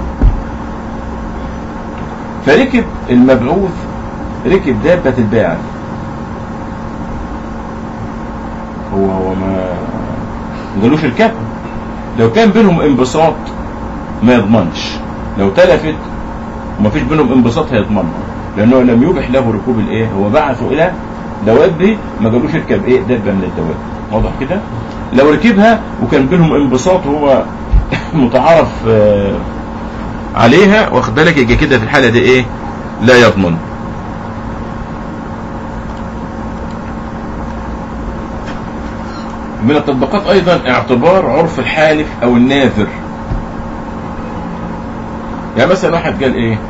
فركب المبعوث ركب دابة الباعث هو هو ما ما قالوش اركبها لو كان بينهم انبساط ما يضمنش لو تلفت وما فيش بينهم انبساط هيضمنها لانه لم يبح له ركوب الايه هو بعثه الى دوابه ما قالوش اركب ايه دابه من الدواب واضح كده لو ركبها وكان بينهم انبساط وهو متعارف آه، عليها واخد بالك يجي كده في الحاله دي ايه لا يضمن من التطبيقات ايضا اعتبار عرف الحالف او الناذر يعني مثلا واحد قال ايه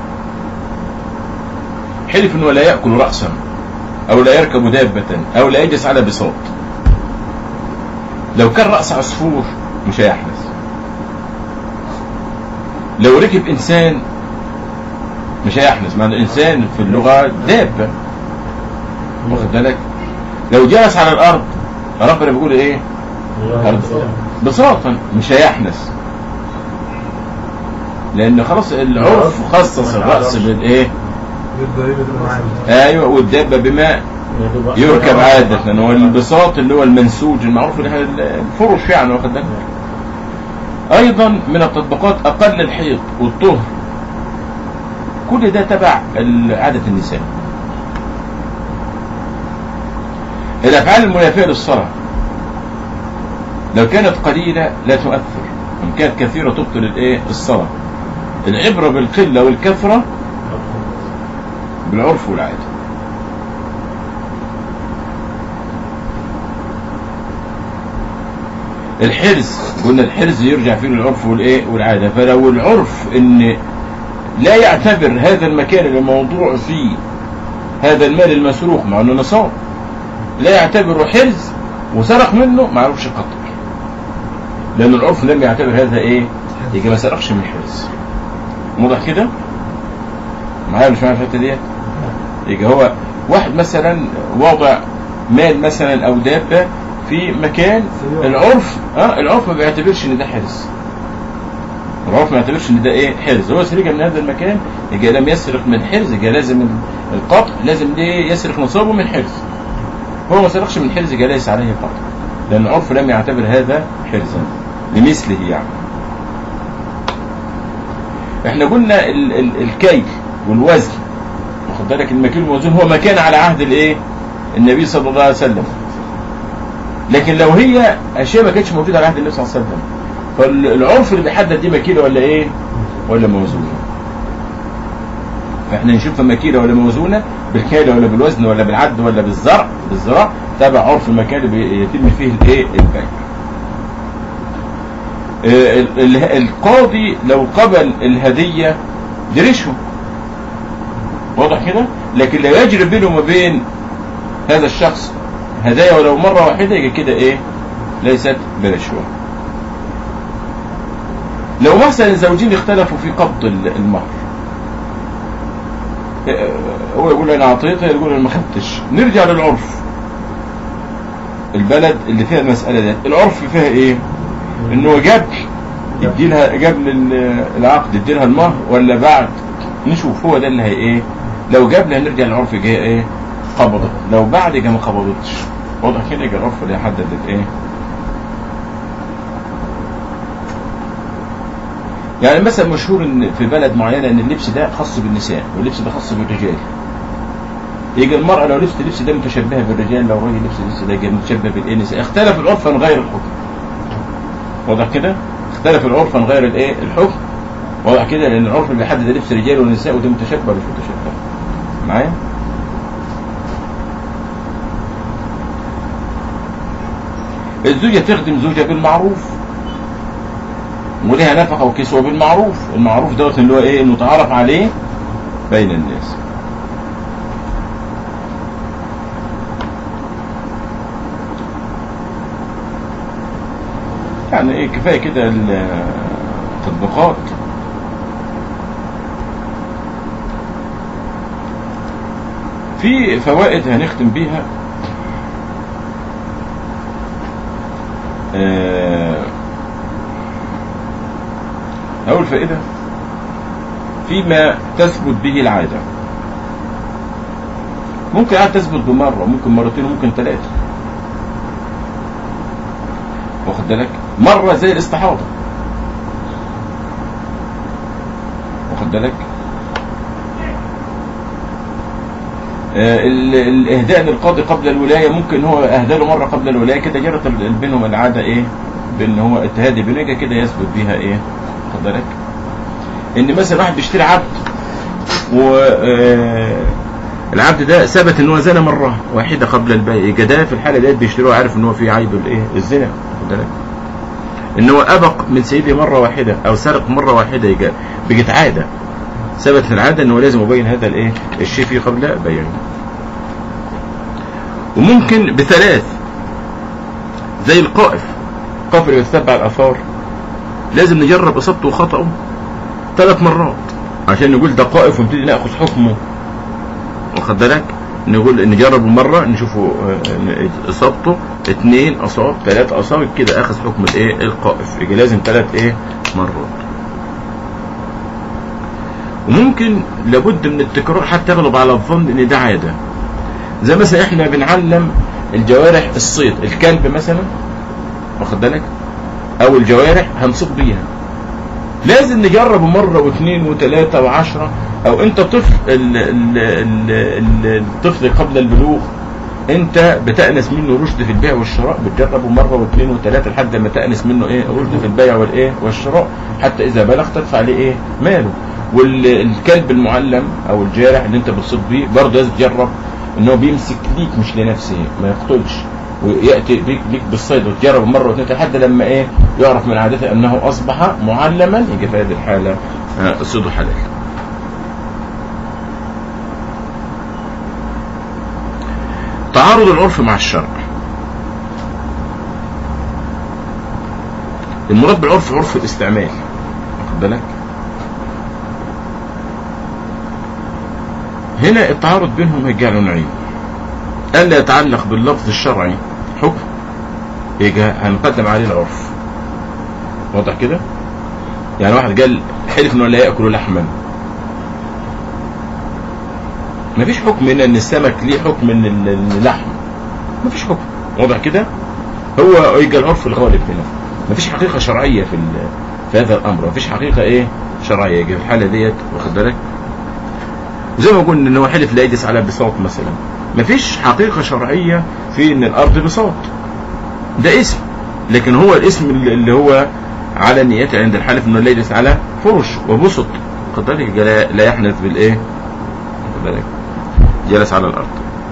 حلف انه لا ياكل راسا او لا يركب دابه او لا يجلس على بساط لو كان راس عصفور مش هيحدث لو ركب انسان مش هيحدث مع الانسان في اللغه دابه واخد بالك لو جلس على الارض ربنا بيقول ايه بساطا مش هيحنث لان خلاص العرف خصص الراس بالايه ايوه والدابه بما يركب عادة هو الانبساط اللي هو المنسوج المعروف اللي احنا الفرش يعني واخد بالك ايضا من التطبيقات اقل الحيض والطهر كل ده تبع ال- عادة النساء الافعال المنافية للصلاة لو كانت قليلة لا تؤثر وان كانت كثيرة تبطل الايه الصلاة العبرة بالقلة والكثرة بالعرف والعادة الحرز قلنا الحرز يرجع فيه للعرف والايه والعاده فلو العرف ان لا يعتبر هذا المكان اللي موضوع فيه هذا المال المسروق مع انه نصاب لا يعتبره حرز وسرق منه ما عرفش قطر لان العرف لم يعتبر هذا ايه يجي ما سرقش من حرز واضح كده معايا مش معايا في الحته ديت يجي هو واحد مثلا وضع مال مثلا او دابه في مكان العرف اه العرف ما بيعتبرش ان ده حرز العرف ما يعتبرش ان ده ايه حرز هو سرق من هذا المكان يجي لم يسرق من حرز يجي لازم القطع لازم ليه يسرق نصابه من حرز هو ما سرقش من حرز يجي ليس عليه قطع لان العرف لم يعتبر هذا حرزا لمثله يعني احنا قلنا ال ال الكيل والوزن واخد بالك المكيل والوزن هو مكان على عهد الايه النبي صلى الله عليه وسلم لكن لو هي اشياء ما كانتش موجوده على عهد النبي صلى الله عليه وسلم فالعرف اللي بيحدد دي مكيله ولا ايه ولا موزونه فاحنا نشوفها مكيله ولا موزونه بالكيله ولا بالوزن ولا بالعد ولا بالزرع بالزراع تابع عرف المكان اللي بيتم فيه الايه البيع آه، ال- ال- القاضي لو قبل الهديه درشه واضح كده لكن لا يجري بينه وما بين هذا الشخص هدايا ولو مرة واحدة يبقى كده ايه ليست برشوة لو مثلا الزوجين اختلفوا في قبض ال- المهر آه، هو يقول انا اعطيته يقول انا ما خدتش نرجع للعرف البلد اللي فيها المسألة دي العرف فيها ايه انه قبل يدي لها قبل ال- العقد يدي لها المهر ولا بعد نشوف هو ده اللي هي ايه لو قبل هنرجع للعرف جاي ايه قبضت لو بعد جاي ما قبضتش واضح كده يبقى العرف اللي يحدد الايه يعني مثلا مشهور ان في بلد معينه ان اللبس ده خاص بالنساء واللبس ده خاص بالرجال يجي المرأة لو لبست اللبس ده متشبهة بالرجال لو الراجل لبس اللبس ده يجي متشبه بالنساء اختلف العرف نغير الحكم واضح كده اختلف العرف نغير الايه الحكم واضح كده لان العرف اللي بيحدد لبس الرجال والنساء وده متشبه ولا مش متشبه معايا الزوجة تخدم زوجها بالمعروف ولها نفقة وكسوة بالمعروف المعروف دوت اللي هو ايه المتعارف عليه بين الناس يعني ايه كفاية كده التطبيقات في فوائد هنختم بيها آه، أول فائدة فيما تثبت به العادة ممكن عاد تثبت بمرة ممكن مرتين وممكن ثلاثة واخد بالك مرة زي الاستحاضة واخد بالك آه، ال- الاهداء للقاضي قبل الولايه ممكن هو اهدى له مره قبل الولايه كده جرت ال- بينهم العاده ايه بان هو التهادي بينهم كده يثبت بيها ايه واخد بالك ان مثلا واحد بيشتري عبد و آه، العبد ده ثبت ان هو زنى مره واحده قبل البيع يبقى ده في الحاله ديت بيشتروه عارف ان هو في عيب الايه الزنا واخد بالك ان هو ابق من سيده مره واحده او سرق مره واحده يبقى بقت عاده ثبتت العاده انه لازم يبين هذا الايه الشيء فيه قبل بيعه وممكن بثلاث زي القائف قائف اللي بيتتبع الاثار لازم نجرب اصابته وخطأه ثلاث مرات عشان نقول ده قائف ونبتدي ناخذ حكمه واخد بالك نقول نجرب مرة نشوفه آه، اصابته اثنين اصاب ثلاث اصاب كده اخذ حكم الايه القائف يبقى لازم ثلاث ايه مرات وممكن لابد من التكرار حتى يغلب على الظن ان ده عاده زي مثلا احنا بنعلم الجوارح الصيد الكلب مثلا واخد بالك او الجوارح هنصب بيها لازم نجرب مرة واثنين وثلاثة وعشرة او انت طفل ال- ال- ال- ال- الطفل قبل البلوغ انت بتأنس منه رشد في البيع والشراء بتجربه مرة واثنين وثلاثة لحد ما تأنس منه ايه رشد في البيع والايه والشراء حتى اذا بلغ تدفع عليه ايه ماله والكلب المعلم او الجارح اللي انت بتصيد بيه برضه لازم تجرب ان هو بيمسك ليك مش لنفسه ما يقتلش وياتي بيك بيك بالصيد وتجرب مره واثنين لحد لما ايه يعرف من عادته انه اصبح معلما يجي في هذه الحاله آه، صيده حلال. تعارض العرف مع الشرع. المراد بالعرف عرف الاستعمال واخد بالك؟ هنا التعارض بينهم هيجي على نوعين ألا يتعلق باللفظ الشرعي حكم يجي هنقدم عليه العرف واضح كده يعني واحد قال حلف انه لا ياكل لحما مفيش حكم هنا ان السمك ليه حكم ان ال- اللحم مفيش حكم واضح كده هو يجي العرف الغالب هنا مفيش حقيقه شرعيه في ال- في هذا الامر مفيش حقيقه ايه شرعيه يجي في الحاله ديت واخد بالك زي ما قلنا ان هو حلف لا يجلس على بساط مثلا مفيش حقيقة شرعية في ان الارض بساط ده اسم لكن هو الاسم اللي اللي هو على نيته عند الحلف انه لا يجلس على فرش وبسط خد بالك لا لا يحنث بالايه خد بالك جلس على الارض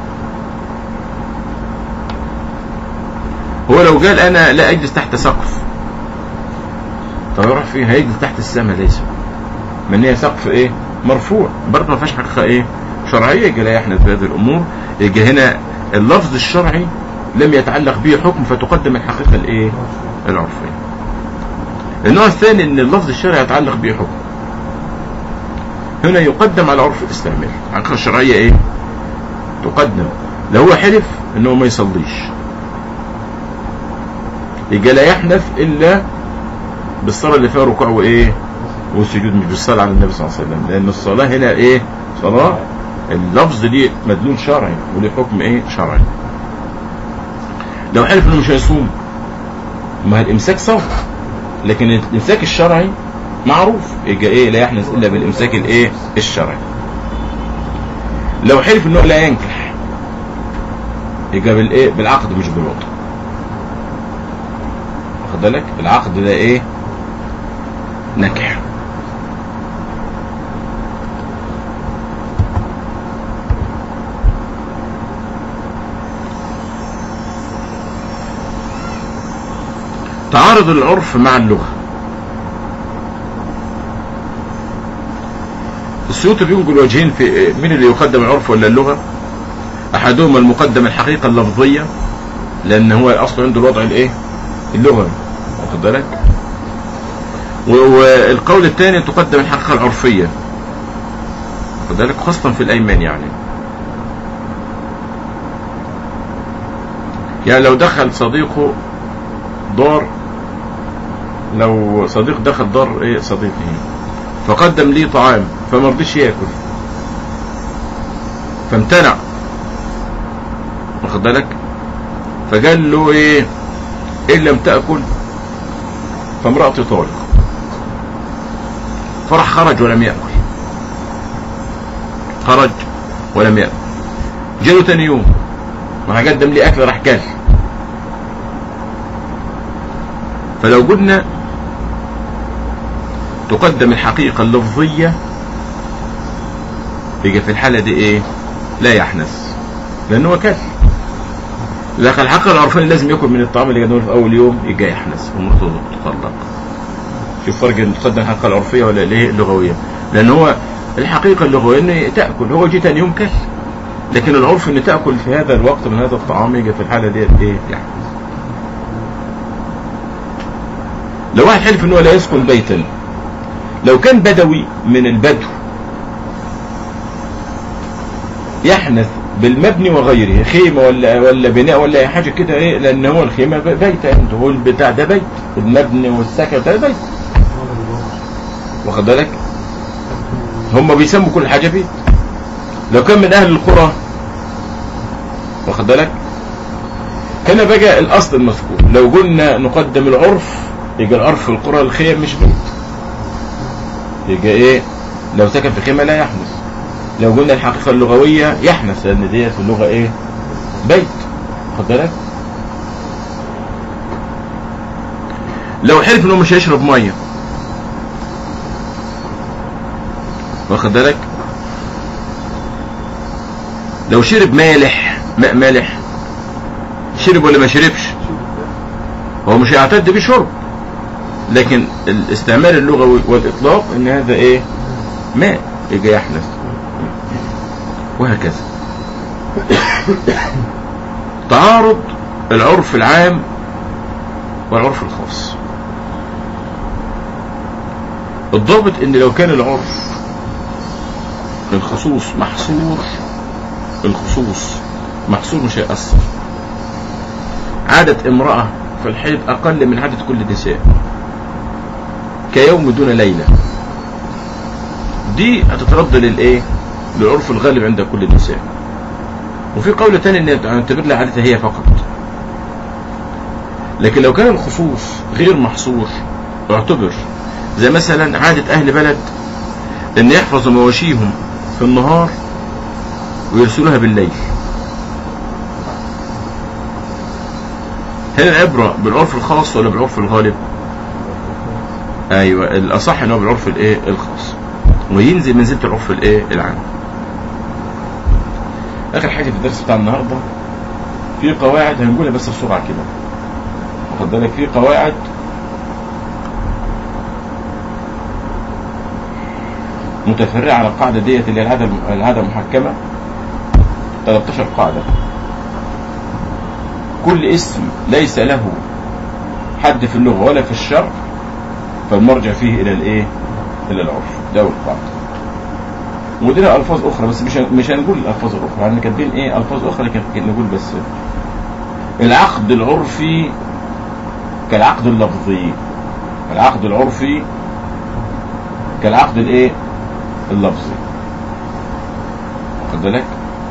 هو لو قال انا لا اجلس تحت سقف طب يروح فين هيجلس تحت السماء ليس من هي سقف ايه مرفوع برضه ما فيهاش حقيقه ايه شرعيه يجي لا يحنث بهذه الامور يجي هنا اللفظ الشرعي لم يتعلق به حكم فتقدم الحقيقه الايه العرفيه النوع الثاني ان اللفظ الشرعي يتعلق به حكم هنا يقدم على عرف الاستعمال الحقيقه الشرعيه ايه تقدم لو هو حلف انه ما يصليش يجي لا يحنث الا بالصلاه اللي فيها ركوع وايه والسجود مش بالصلاه على النبي صلى الله عليه وسلم لان الصلاه هنا ايه صلاه اللفظ ليه مدلول شرعي وليه حكم ايه شرعي لو حلف انه مش هيصوم ما الامساك صوم لكن الامساك الشرعي معروف يبقى ايه لا يحنث الا بالامساك الايه الشرعي لو حلف انه لا ينكح يبقى بالايه بالعقد مش بالوطن واخد بالك العقد ده ايه نكح تعارض العرف مع اللغة السيوطي بينقل وجهين في مين اللي يقدم العرف ولا اللغة احدهما المقدم الحقيقة اللفظية لان هو اصلا عنده الوضع الايه اللغوي واخد بالك و- والقول الثاني تقدم الحقيقة العرفية واخد بالك خاصة في الايمان يعني يعني لو دخل صديقه دار لو صديق دخل دار ايه صديقه فقدم لي طعام فما رضيش ياكل فامتنع واخد بالك فقال له ايه ان لم تاكل فامرأتي طالق فراح خرج ولم ياكل خرج ولم ياكل جاله تاني يوم ما قدم لي اكل راح كل فلو قلنا تقدم الحقيقة اللفظية يبقى في الحالة دي ايه لا يحنث لانه هو كل لكن الحقيقة العرفية لازم ياكل من الطعام اللي قدمه في اول يوم يبقى يحنث ومرته تطلق شوف فرق ان تقدم الحقيقة العرفية ولا الايه اللغوية لان هو الحقيقة اللغوية ان تأكل هو جه تاني يوم كل لكن العرف ان تأكل في هذا الوقت من هذا الطعام يبقى في الحالة ديت ايه يحنث لو واحد حلف ان هو لا يسكن بيتا لو كان بدوي من البدو يحنث بالمبني وغيره خيمه ولا ولا بناء ولا اي حاجه كده ايه لان هو الخيمه ب- بيت عنده هو البتاع ده بيت المبني والسكن ده بيت واخد بالك هم بيسموا كل حاجه بيت لو كان من اهل القرى واخد بالك هنا بقى الاصل المذكور لو قلنا نقدم العرف يبقى العرف في القرى الخيم مش بيت يبقى ايه لو سكن في خيمه لا يحنث لو قلنا الحقيقه اللغويه يحنث لان ديت في اللغه ايه بيت خد بالك لو حلف انه مش هيشرب ميه واخد بالك لو شرب مالح ماء مالح شرب ولا ما شربش هو مش هيعتد بشرب لكن الاستعمال اللغوي والاطلاق ان هذا ايه ماء يجي يحنث وهكذا تعارض العرف العام والعرف الخاص الضابط ان لو كان العرف الخصوص محصور الخصوص محصور مش هيأثر عادة امرأة في الحيض أقل من عادة كل النساء كيوم دون ليلة دي هتترد للإيه؟ للعرف الغالب عند كل النساء وفي قول تاني ان نعتبر لها عادتها هي فقط لكن لو كان الخصوص غير محصور اعتبر زي مثلا عادة أهل بلد ان يحفظوا مواشيهم في النهار ويرسلوها بالليل هل العبرة بالعرف الخاص ولا بالعرف الغالب ايوه الاصح ان هو بالعرف الايه الخاص وينزل منزلة العرف الايه العام اخر حاجة في الدرس بتاع النهاردة في قواعد هنقولها بس بسرعة كده واخد بالك في قواعد متفرعة على القاعدة ديت اللي هي العادة العادة المحكمة 13 قاعدة كل اسم ليس له حد في اللغة ولا في الشرع فالمرجع فيه إلى الإيه؟ إلى العرف ده أول قاعدة ودينا ألفاظ أخرى بس مش مش هنقول الألفاظ الأخرى يعني كاتبين إيه ألفاظ أخرى لكن نقول بس العقد العرفي كالعقد اللفظي العقد العرفي كالعقد الإيه؟ اللفظي واخد بالك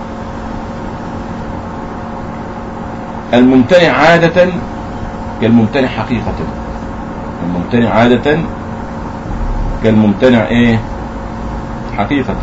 الممتنع عادة كالممتنع حقيقة الممتنع عادة كالممتنع ايه حقيقة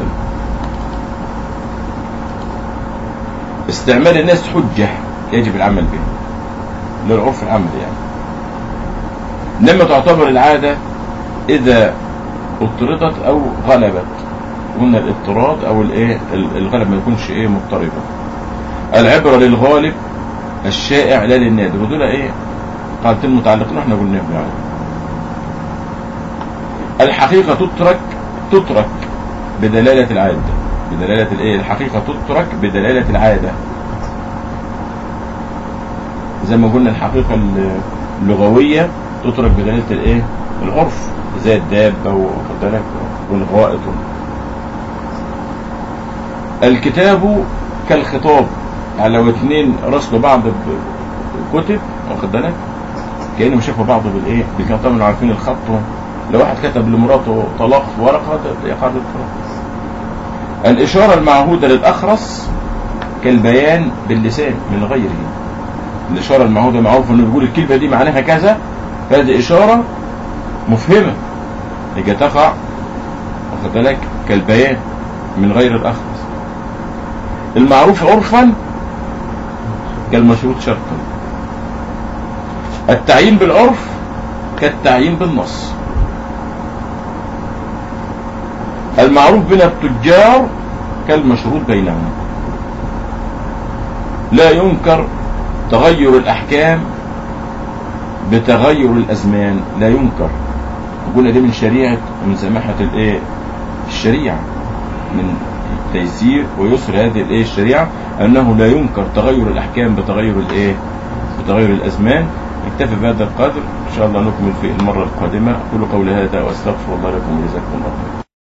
استعمال الناس حجة يجب العمل به للعرف العمل يعني لما تعتبر العادة إذا اضطردت أو غلبت قلنا الاضطراد أو الايه الغلب ما يكونش ايه مضطربا العبرة للغالب الشائع لا للنادر ودول ايه قاعدتين متعلقين احنا قلناهم يعني الحقيقة تترك تترك بدلالة العادة بدلالة الايه الحقيقة تترك بدلالة العادة زي ما قلنا الحقيقة اللغوية تترك بدلالة الايه العرف زي الدابة واخد بالك والغائط الكتاب كالخطاب يعني لو اتنين راسلوا بعض بكتب واخد بالك كانهم شافوا بعض بالايه كانوا طبعا عارفين الخط لو واحد كتب لمراته طلاق في ورقه يقع الطلاق الاشاره المعهوده للاخرس كالبيان باللسان من غيره الاشاره المعهوده معروف انه بيقول الكلمه دي معناها كذا فهذه اشاره مفهمه يجي تقع واخد بالك كالبيان من غير الاخرس المعروف عرفا كالمشروط شرطا التعيين بالعرف كالتعيين بالنص المعروف بين التجار كالمشروط بينهم لا ينكر تغير الأحكام بتغير الأزمان لا ينكر قلنا دي من شريعة ومن سماحة الايه الشريعة من تيسير ويسر هذه الايه الشريعة انه لا ينكر تغير الاحكام بتغير الايه بتغير الازمان نكتفي بهذا القدر ان شاء الله نكمل في المرة القادمة اقول قولي هذا واستغفر الله لكم وجزاكم الله خيرا